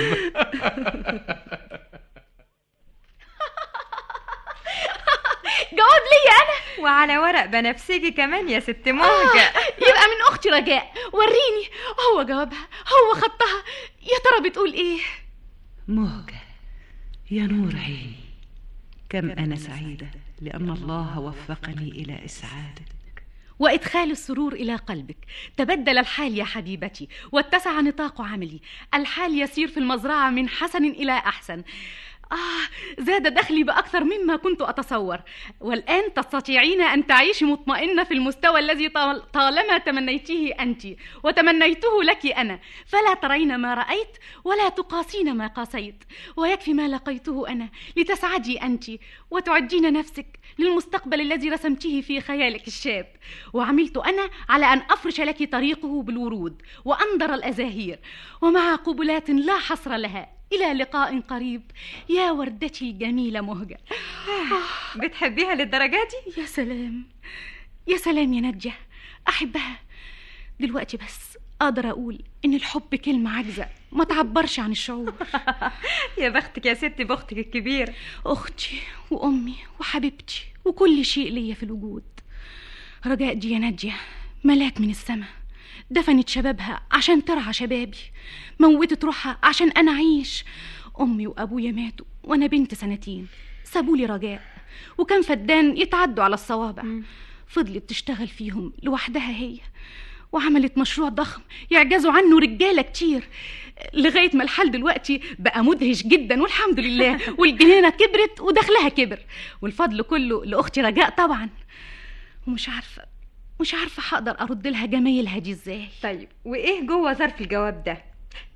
جواب ليا انا وعلى ورق بنفسجي كمان يا ست مهجة يبقى من اختي رجاء وريني هو جوابها هو خطها يا ترى بتقول ايه مهجة يا نور عيني كم أنا سعيدة لأن الله وفقني إلى إسعادك وادخال السرور الى قلبك تبدل الحال يا حبيبتي واتسع نطاق عملي الحال يسير في المزرعه من حسن الى احسن آه زاد دخلي بأكثر مما كنت أتصور والآن تستطيعين أن تعيشي مطمئنة في المستوى الذي طال- طالما تمنيتيه أنت وتمنيته لك أنا فلا ترين ما رأيت ولا تقاسين ما قاسيت ويكفي ما لقيته أنا لتسعدي أنت وتعدين نفسك للمستقبل الذي رسمته في خيالك الشاب وعملت أنا على أن أفرش لك طريقه بالورود وأنظر الأزاهير ومع قبلات لا حصر لها إلى لقاء قريب يا وردتي الجميلة مهجة بتحبيها للدرجة دي؟ يا سلام يا سلام يا نادية أحبها دلوقتي بس أقدر أقول إن الحب كلمة عاجزة ما تعبرش عن الشعور يا بختك يا ستي بأختك الكبيرة أختي وأمي وحبيبتي وكل شيء ليا في الوجود رجاء دي يا نادية ملاك من السما دفنت شبابها عشان ترعى شبابي موتت روحها عشان أنا أعيش أمي وأبويا ماتوا وأنا بنت سنتين سابولي رجاء وكان فدان يتعدوا على الصوابع فضلت تشتغل فيهم لوحدها هي وعملت مشروع ضخم يعجزوا عنه رجالة كتير لغاية ما الحال دلوقتي بقى مدهش جدا والحمد لله والجنينة كبرت ودخلها كبر والفضل كله لأختي رجاء طبعا ومش عارفة مش عارفة هقدر أرد لها جمايلها دي ازاي طيب وايه جوه ظرف الجواب ده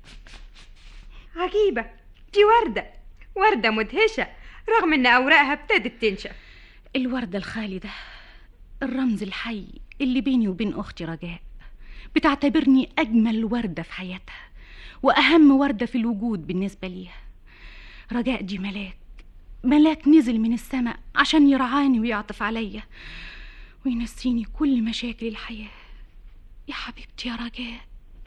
عجيبة دي وردة وردة مدهشة رغم ان اوراقها ابتدت تنشف الوردة الخالدة الرمز الحي اللي بيني وبين أختي رجاء بتعتبرني أجمل وردة في حياتها وأهم وردة في الوجود بالنسبة ليها رجاء دي ملاك ملاك نزل من السماء عشان يرعاني ويعطف عليا وينسيني كل مشاكل الحياة يا حبيبتي يا رجاء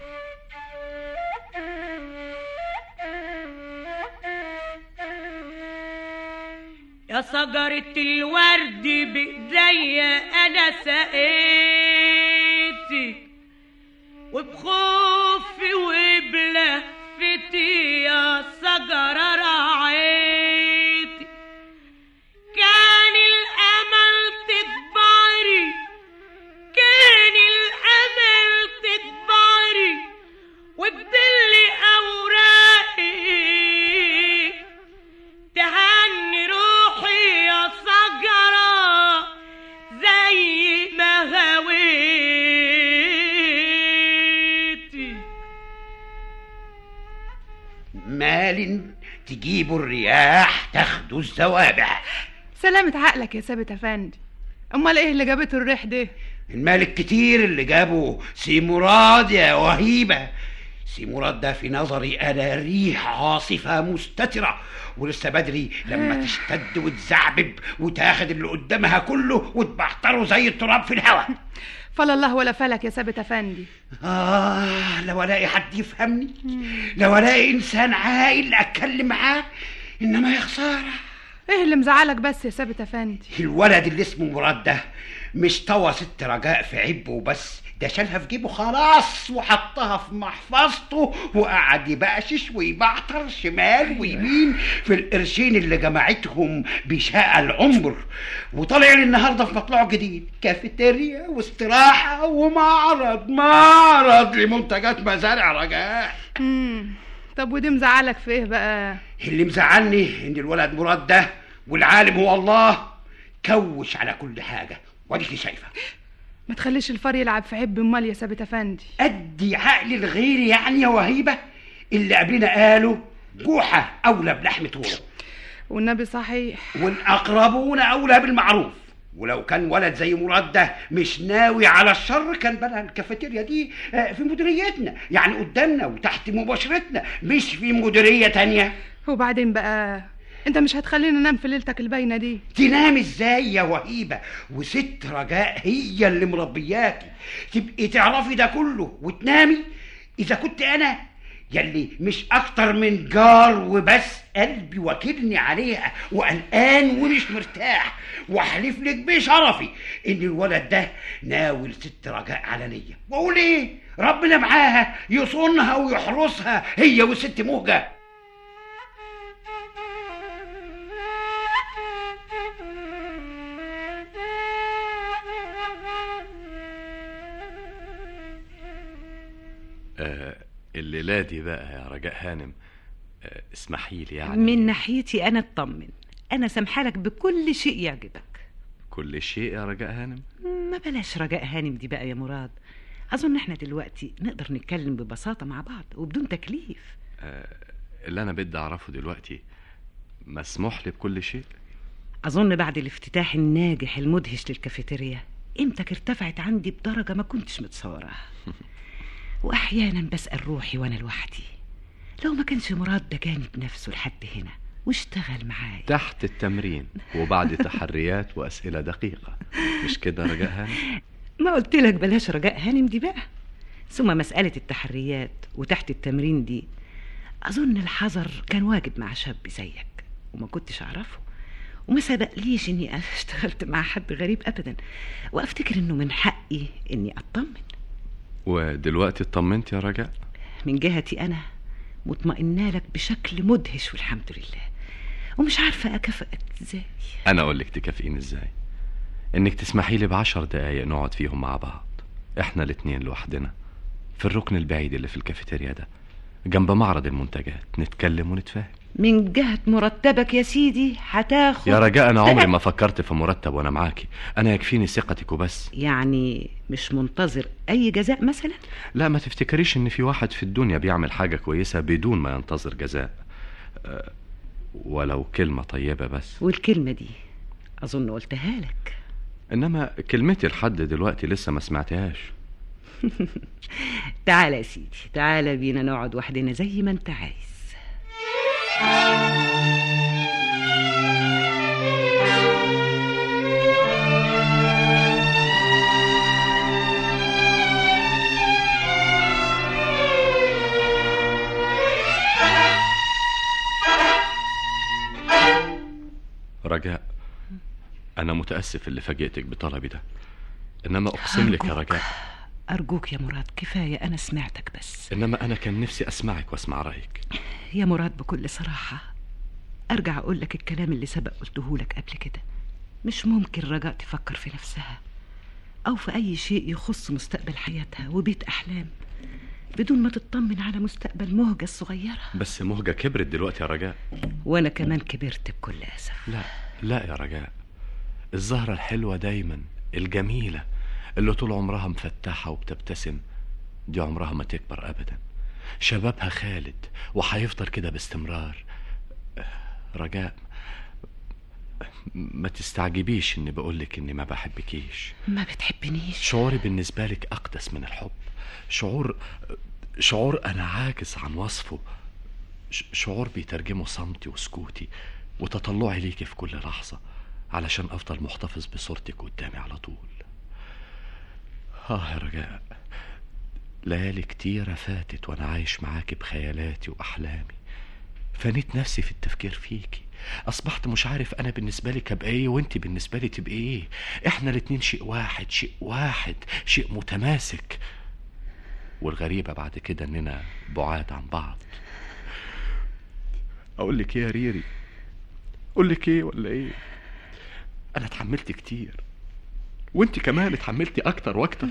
يا شجرة الورد بإيديا أنا سقيتك وبخوفي وبلفتي يا شجرة رعيتك كان الأمل تكبري كان الأمل تكبري وتدلي أوراقي تهني روحي يا شجرة زي ما هويتي مال تجيب الرياح تاخدوا الزوابع سلامة عقلك يا ثابت افندي امال ايه اللي جابته الريح دي المال الكتير اللي جابه سي مراد يا وهيبة سي مراد ده في نظري أنا ريح عاصفة مستترة ولسه بدري لما تشتد وتزعبب وتاخد اللي قدامها كله وتبحتره زي التراب في الهواء فلا الله ولا فلك يا ثابت افندي آه لو ألاقي حد يفهمني لو ألاقي إنسان عاقل أتكلم معاه إنما يا خسارة ايه اللي مزعلك بس يا ثابت افندي الولد اللي اسمه مراد ده مش طوى ست رجاء في عبه وبس ده شالها في جيبه خلاص وحطها في محفظته وقعد يبقشش ويبعتر شمال ويمين في القرشين اللي جمعتهم بشقى العمر وطلع لي النهارده في مطلع جديد كافيتيريا واستراحه ومعرض معرض لمنتجات مزارع رجاء امم طب ودي مزعلك في ايه بقى اللي مزعلني ان الولد مراد ده والعالم هو الله كوش على كل حاجه واديكي شايفه ما تخليش الفار يلعب في عب امال يا ثابت افندي ادي عقل الغير يعني يا وهيبه اللي قبلنا قالوا جوحه اولى بلحم طوله والنبي صحيح والاقربون اولى بالمعروف ولو كان ولد زي مراد ده مش ناوي على الشر كان بنى الكافيتيريا دي آه، في مديريتنا يعني قدامنا وتحت مباشرتنا مش في مديريه تانية وبعدين بقى انت مش هتخليني انام في ليلتك الباينه دي تنام ازاي يا وهيبه وست رجاء هي اللي مربياكي تبقي تعرفي ده كله وتنامي اذا كنت انا يلي مش اكتر من جار وبس قلبي واكلني عليها وقلقان ومش مرتاح واحلف لك بشرفي ان الولد ده ناول ست رجاء علنيه واقول ايه ربنا معاها يصونها ويحرسها هي والست موجه آه الليلة دي بقى يا رجاء هانم آه اسمحي لي يعني من ناحيتي انا اطمن انا سامحالك بكل شيء يعجبك كل شيء يا رجاء هانم ما بلاش رجاء هانم دي بقى يا مراد اظن احنا دلوقتي نقدر نتكلم ببساطه مع بعض وبدون تكليف آه اللي انا بدي اعرفه دلوقتي مسموح لي بكل شيء اظن بعد الافتتاح الناجح المدهش للكافيتيريا قيمتك ارتفعت عندي بدرجه ما كنتش متصوراها واحيانا بسال روحي وانا لوحدي لو ما كانش مراد ده جاني بنفسه لحد هنا واشتغل معايا تحت التمرين وبعد تحريات واسئله دقيقه مش كده رجاء هانم ما قلت لك بلاش رجاء هانم دي بقى ثم مسألة التحريات وتحت التمرين دي أظن الحذر كان واجب مع شاب زيك وما كنتش أعرفه وما سبقليش اني اشتغلت مع حد غريب ابدا وافتكر انه من حقي اني اطمن ودلوقتي اطمنت يا رجاء من جهتي انا مطمئنه لك بشكل مدهش والحمد لله ومش عارفه اكافئك ازاي انا اقول لك تكافئين ازاي انك تسمحي لي بعشر دقايق نقعد فيهم مع بعض احنا الاتنين لوحدنا في الركن البعيد اللي في الكافيتيريا ده جنب معرض المنتجات نتكلم ونتفاهم من جهة مرتبك يا سيدي هتاخد يا رجاء انا عمري ما فكرت في مرتب وانا معاكي انا يكفيني ثقتك وبس يعني مش منتظر اي جزاء مثلا لا ما تفتكريش ان في واحد في الدنيا بيعمل حاجة كويسة بدون ما ينتظر جزاء أه، ولو كلمة طيبة بس والكلمة دي اظن قلتها لك انما كلمتي لحد دلوقتي لسه ما سمعتهاش تعالى يا سيدي تعالى بينا نقعد وحدنا زي ما انت عايز رجاء انا متاسف اللي فاجئتك بطلبي ده انما اقسم لك يا رجاء ارجوك يا مراد كفاية انا سمعتك بس انما انا كان نفسي اسمعك واسمع رايك يا مراد بكل صراحة ارجع اقول لك الكلام اللي سبق قلته لك قبل كده مش ممكن رجاء تفكر في نفسها او في اي شيء يخص مستقبل حياتها وبيت احلام بدون ما تطمن على مستقبل مهجة الصغيرة بس مهجة كبرت دلوقتي يا رجاء وانا كمان كبرت بكل اسف لا لا يا رجاء الزهرة الحلوة دايما الجميلة اللي طول عمرها مفتحة وبتبتسم دي عمرها ما تكبر أبدا شبابها خالد وهيفضل كده باستمرار رجاء ما تستعجبيش اني بقولك اني ما بحبكيش ما بتحبنيش شعوري بالنسبة لك أقدس من الحب شعور شعور أنا عاجز عن وصفه ش- شعور بيترجمه صمتي وسكوتي وتطلعي ليكي في كل لحظة علشان أفضل محتفظ بصورتك قدامي على طول آه يا رجاء ليالي كتيرة فاتت وأنا عايش معاكي بخيالاتي وأحلامي فنيت نفسي في التفكير فيكي أصبحت مش عارف أنا بالنسبة لك أبقى إيه وأنت بالنسبة لي تبقى إيه إحنا الاتنين شيء واحد شيء واحد شيء متماسك والغريبة بعد كده إننا بعاد عن بعض أقول لك إيه يا ريري أقول لك إيه ولا إيه أنا اتحملت كتير وأنت كمان اتحملتي أكتر وأكتر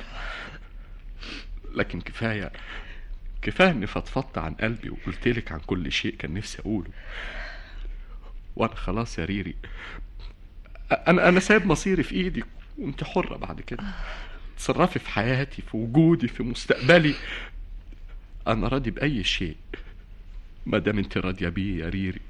لكن كفاية كفاية إني فضفضت عن قلبي وقلت لك عن كل شيء كان نفسي أقوله وأنا خلاص يا ريري أنا أنا سايب مصيري في إيدك وأنت حرة بعد كده تصرفي في حياتي في وجودي في مستقبلي أنا راضي بأي شيء ما دام أنت راضية بيه يا ريري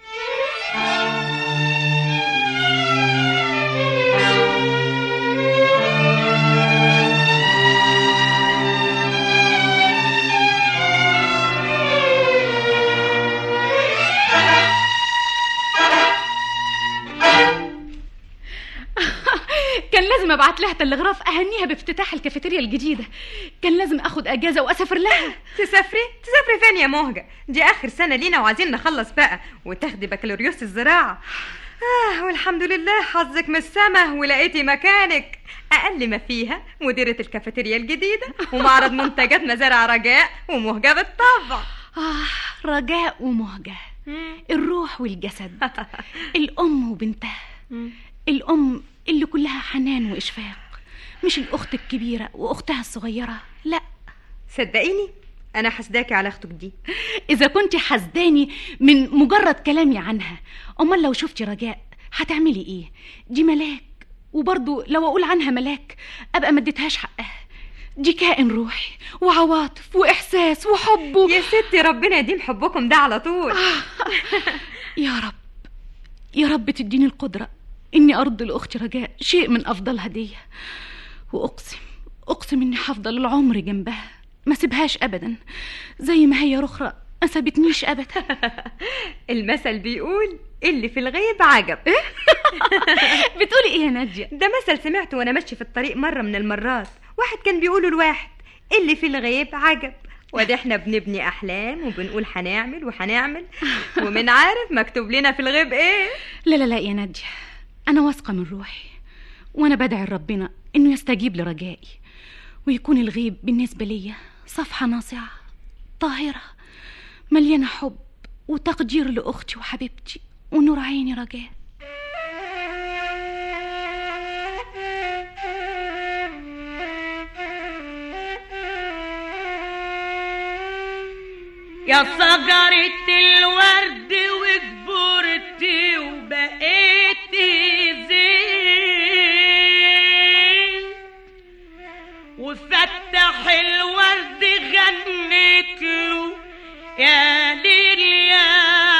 كان لازم ابعت لها تلغراف اهنيها بافتتاح الكافيتيريا الجديده كان لازم اخد اجازه واسافر لها تسافري تسافري فين يا مهجة دي اخر سنة لينا وعايزين نخلص بقى وتاخدي بكالوريوس الزراعة آه والحمد لله حظك من السما ولقيتي مكانك أقل ما فيها مديرة الكافيتيريا الجديدة ومعرض منتجات مزارع رجاء ومهجة بالطبع آه رجاء ومهجة الروح والجسد الأم وبنتها الأم اللي كلها حنان وإشفاق مش الأخت الكبيرة وأختها الصغيرة لا صدقيني أنا حسداكي على أختك دي إذا كنت حسداني من مجرد كلامي عنها أمال لو شفتي رجاء هتعملي إيه دي ملاك وبرضو لو أقول عنها ملاك أبقى ما اديتهاش حقها دي كائن روحي وعواطف وإحساس وحب و... يا ستي ربنا يديم حبكم ده على طول يا رب يا رب تديني القدرة إني أرد لأختي رجاء شيء من أفضل هدية وأقسم أقسم إني هفضل العمر جنبها ما سيبهاش أبدا زي ما هي رخرة ما سابتنيش أبدا المثل بيقول اللي في الغيب عجب بتقولي إيه يا نادية ده مثل سمعته وأنا ماشية في الطريق مرة من المرات واحد كان بيقوله لواحد اللي في الغيب عجب وادي احنا بنبني احلام وبنقول هنعمل وهنعمل ومن عارف مكتوب لنا في الغيب ايه لا لا لا يا نادية أنا واثقة من روحي وأنا بدعي لربنا إنه يستجيب لرجائي ويكون الغيب بالنسبة ليا صفحة ناصعة طاهرة مليانة حب وتقدير لأختي وحبيبتي ونور عيني رجاء يا شجرة الورد وكبرتي وبقيتي زين وفتح الورد غنيت له يا ليل يا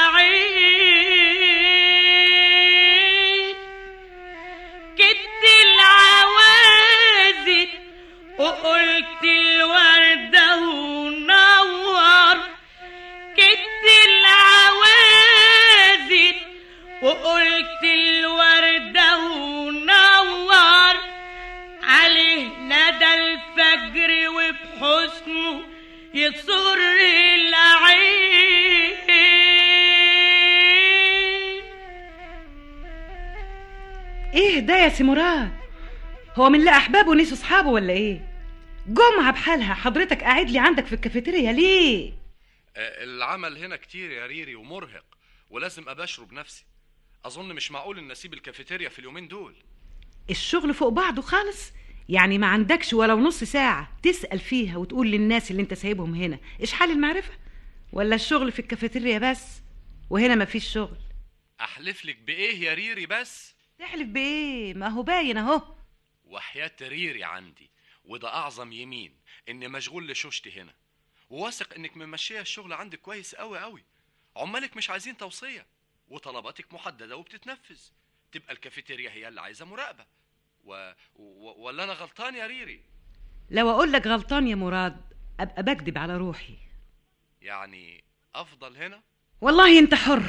عين كدت العوازل وقلت الوردة ونور كدت العوازل وقلت الوردة ونور عليه ندى الفجر وبحسنه يسر العين ايه ده يا سي مراد هو من لا احبابه ونسي اصحابه ولا ايه جمعه بحالها حضرتك قاعد لي عندك في الكافيتيريا ليه آه، العمل هنا كتير يا ريري ومرهق ولازم ابشره بنفسي اظن مش معقول ان اسيب الكافيتيريا في اليومين دول الشغل فوق بعضه خالص يعني ما عندكش ولو نص ساعة تسأل فيها وتقول للناس اللي انت سايبهم هنا ايش حال المعرفة ولا الشغل في الكافيتيريا بس وهنا ما فيش شغل احلف لك بايه يا ريري بس تحلف بايه ما هو باين اهو وحياة ريري عندي وده اعظم يمين اني مشغول لشوشتي هنا وواثق انك ممشيه الشغل عندك كويس قوي قوي عمالك مش عايزين توصيه وطلباتك محدده وبتتنفذ تبقى الكافيتيريا هي اللي عايزه مراقبه و... و... ولا انا غلطان يا ريري لو اقول لك غلطان يا مراد ابقى بكذب على روحي يعني افضل هنا والله انت حر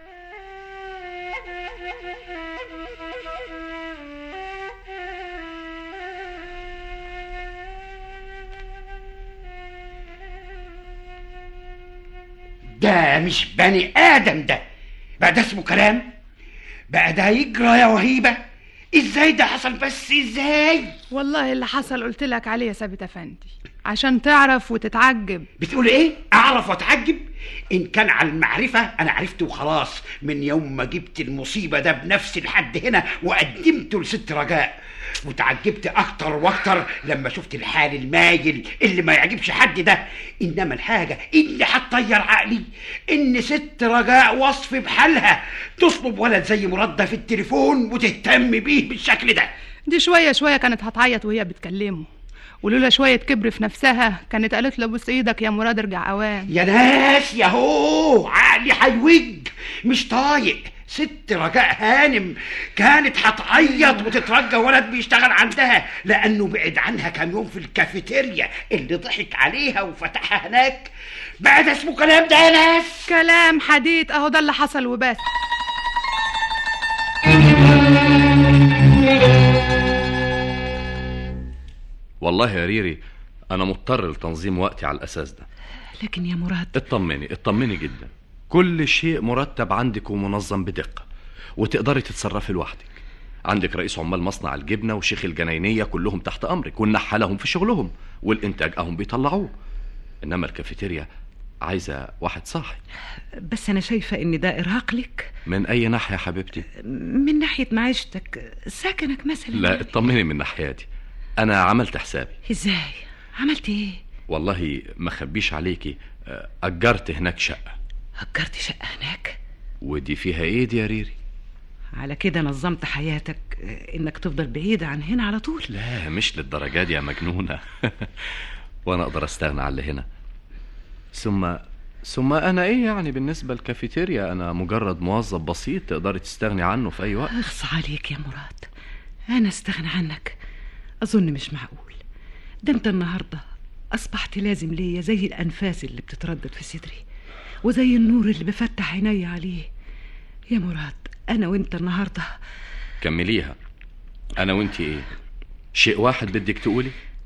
ده مش بني ادم ده بقى ده اسمه كلام بقى ده يجرى يا وهيبه ازاي ده حصل بس ازاي والله اللي حصل قلت لك عليه يا ثابت افندي عشان تعرف وتتعجب بتقول ايه اعرف واتعجب ان كان على المعرفه انا عرفت وخلاص من يوم ما جبت المصيبه ده بنفسي لحد هنا وقدمته لست رجاء وتعجبت اكتر واكتر لما شفت الحال المايل اللي ما يعجبش حد ده انما الحاجه اللي هتطير عقلي ان ست رجاء وصف بحالها تطلب ولد زي مراد ده في التليفون وتهتم بيه بالشكل ده دي شوية شوية كانت هتعيط وهي بتكلمه ولولا شوية كبر في نفسها كانت قالت له بوس ايدك يا مراد ارجع اوام يا ناس يا هو عقلي هيوج مش طايق ست رجاء هانم كانت هتعيط وتترجى ولد بيشتغل عندها لانه بعد عنها كام يوم في الكافيتيريا اللي ضحك عليها وفتحها هناك بقى ده اسمه كلام ده يا ناس كلام حديد اهو ده اللي حصل وبس والله يا ريري انا مضطر لتنظيم وقتي على الاساس ده لكن يا مراد اطمني اطمني جدا كل شيء مرتب عندك ومنظم بدقة وتقدري تتصرفي لوحدك عندك رئيس عمال مصنع الجبنة وشيخ الجناينية كلهم تحت أمرك والنحالة هم في شغلهم والإنتاج أهم بيطلعوه إنما الكافيتيريا عايزة واحد صاحي بس انا شايفة ان ده ارهاق لك من أي ناحية يا حبيبتي من ناحية معيشتك سكنك مثلا لا اطمني من ناحيتي أنا عملت حسابي ازاي عملت ايه والله ما خبيش عليكي آه، أجرت هناك شقة أجرت شقة هناك ودي فيها إيه دي يا ريري على كده نظمت حياتك آه، انك تفضل بعيد عن هنا على طول لا مش للدرجة دي يا مجنونة وانا اقدر استغنى عن اللي هنا ثم ثم انا ايه يعني بالنسبة للكافيتيريا انا مجرد موظف بسيط تقدري تستغني عنه في اي وقت اخص عليك يا مراد انا استغنى عنك اظن مش معقول ده انت النهارده اصبحت لازم ليا زي الانفاس اللي بتتردد في صدري وزي النور اللي بفتح عيني عليه يا مراد انا وانت النهارده كمليها انا وانتي ايه شيء واحد بدك تقولي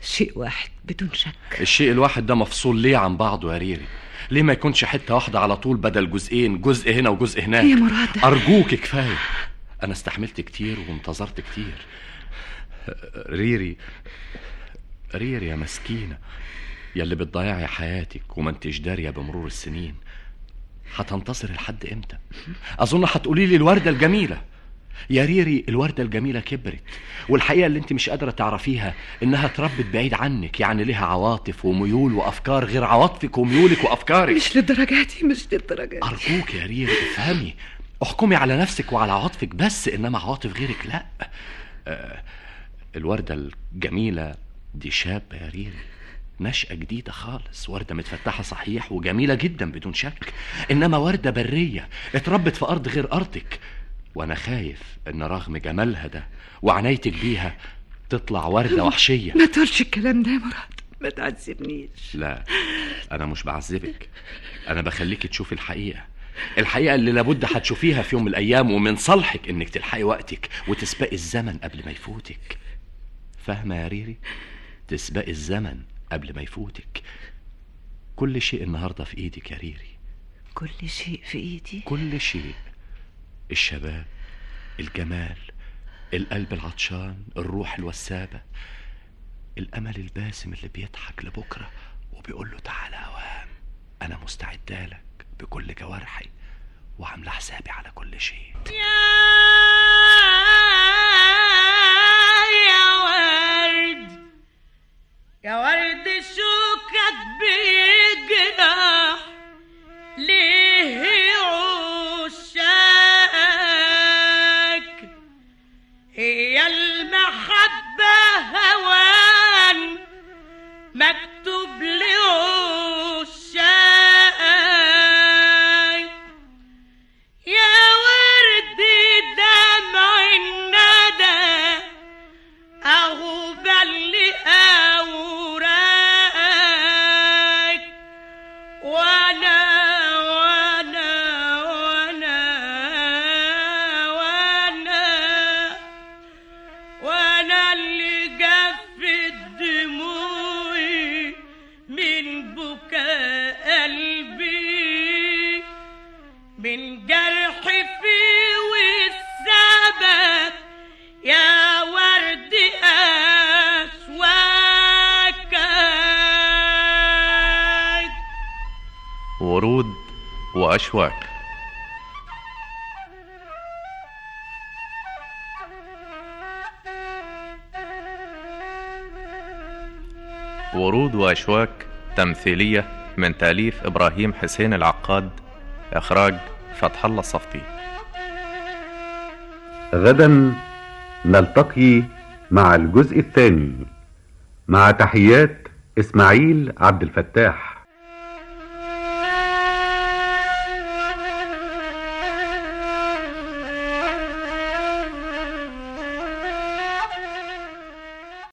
شيء واحد بدون شك الشيء الواحد ده مفصول ليه عن بعضه يا ريري ليه ما يكونش حتة واحدة على طول بدل جزئين جزء هنا وجزء هناك يا مراد. أرجوك كفاية أنا استحملت كتير وانتظرت كتير ريري ريري يا مسكينة يلي بتضيعي حياتك وما انتش دارية بمرور السنين هتنتصري لحد امتى اظن هتقولي لي الوردة الجميلة يا ريري الوردة الجميلة كبرت والحقيقة اللي انت مش قادرة تعرفيها انها اتربت بعيد عنك يعني لها عواطف وميول وافكار غير عواطفك وميولك وافكارك مش للدرجة دي مش للدرجة دي أرجوك يا ريري افهمي احكمي على نفسك وعلى عواطفك بس إنما عواطف غيرك لا آه الوردة الجميلة دي شابة يا ريري نشأة جديدة خالص وردة متفتحة صحيح وجميلة جدا بدون شك إنما وردة برية اتربت في أرض غير أرضك وأنا خايف إن رغم جمالها ده وعنايتك بيها تطلع وردة وحشية ما تقولش الكلام ده يا مراد ما تعذبنيش لا أنا مش بعذبك أنا بخليك تشوفي الحقيقة الحقيقة اللي لابد هتشوفيها في يوم من الأيام ومن صالحك إنك تلحقي وقتك وتسبقي الزمن قبل ما يفوتك فاهمة يا ريري؟ تسبقي الزمن قبل ما يفوتك كل شيء النهاردة في إيدك يا ريري كل شيء في ايدي كل شيء الشباب الجمال القلب العطشان الروح الوسابة الأمل الباسم اللي بيضحك لبكرة وبيقول له تعالى أوام أنا مستعدة لك بكل جوارحي وعاملة حسابي على كل شيء يا ورد يا ورد شوكك بيجرح ليه عشاك هي المحبة هوان مكتوب لعشاك يا ورد دمع الندى أهو بل أوراك وأنا وأنا وأنا وأنا وأنا اللي جفت دموعي من بكاء قلبي من جرح فيه والسبب يا ورد أسواكك ورود وأشواك ورود وأشواك تمثيلية من تأليف إبراهيم حسين العقاد إخراج فتح الله الصفتي غدا نلتقي مع الجزء الثاني مع تحيات اسماعيل عبد الفتاح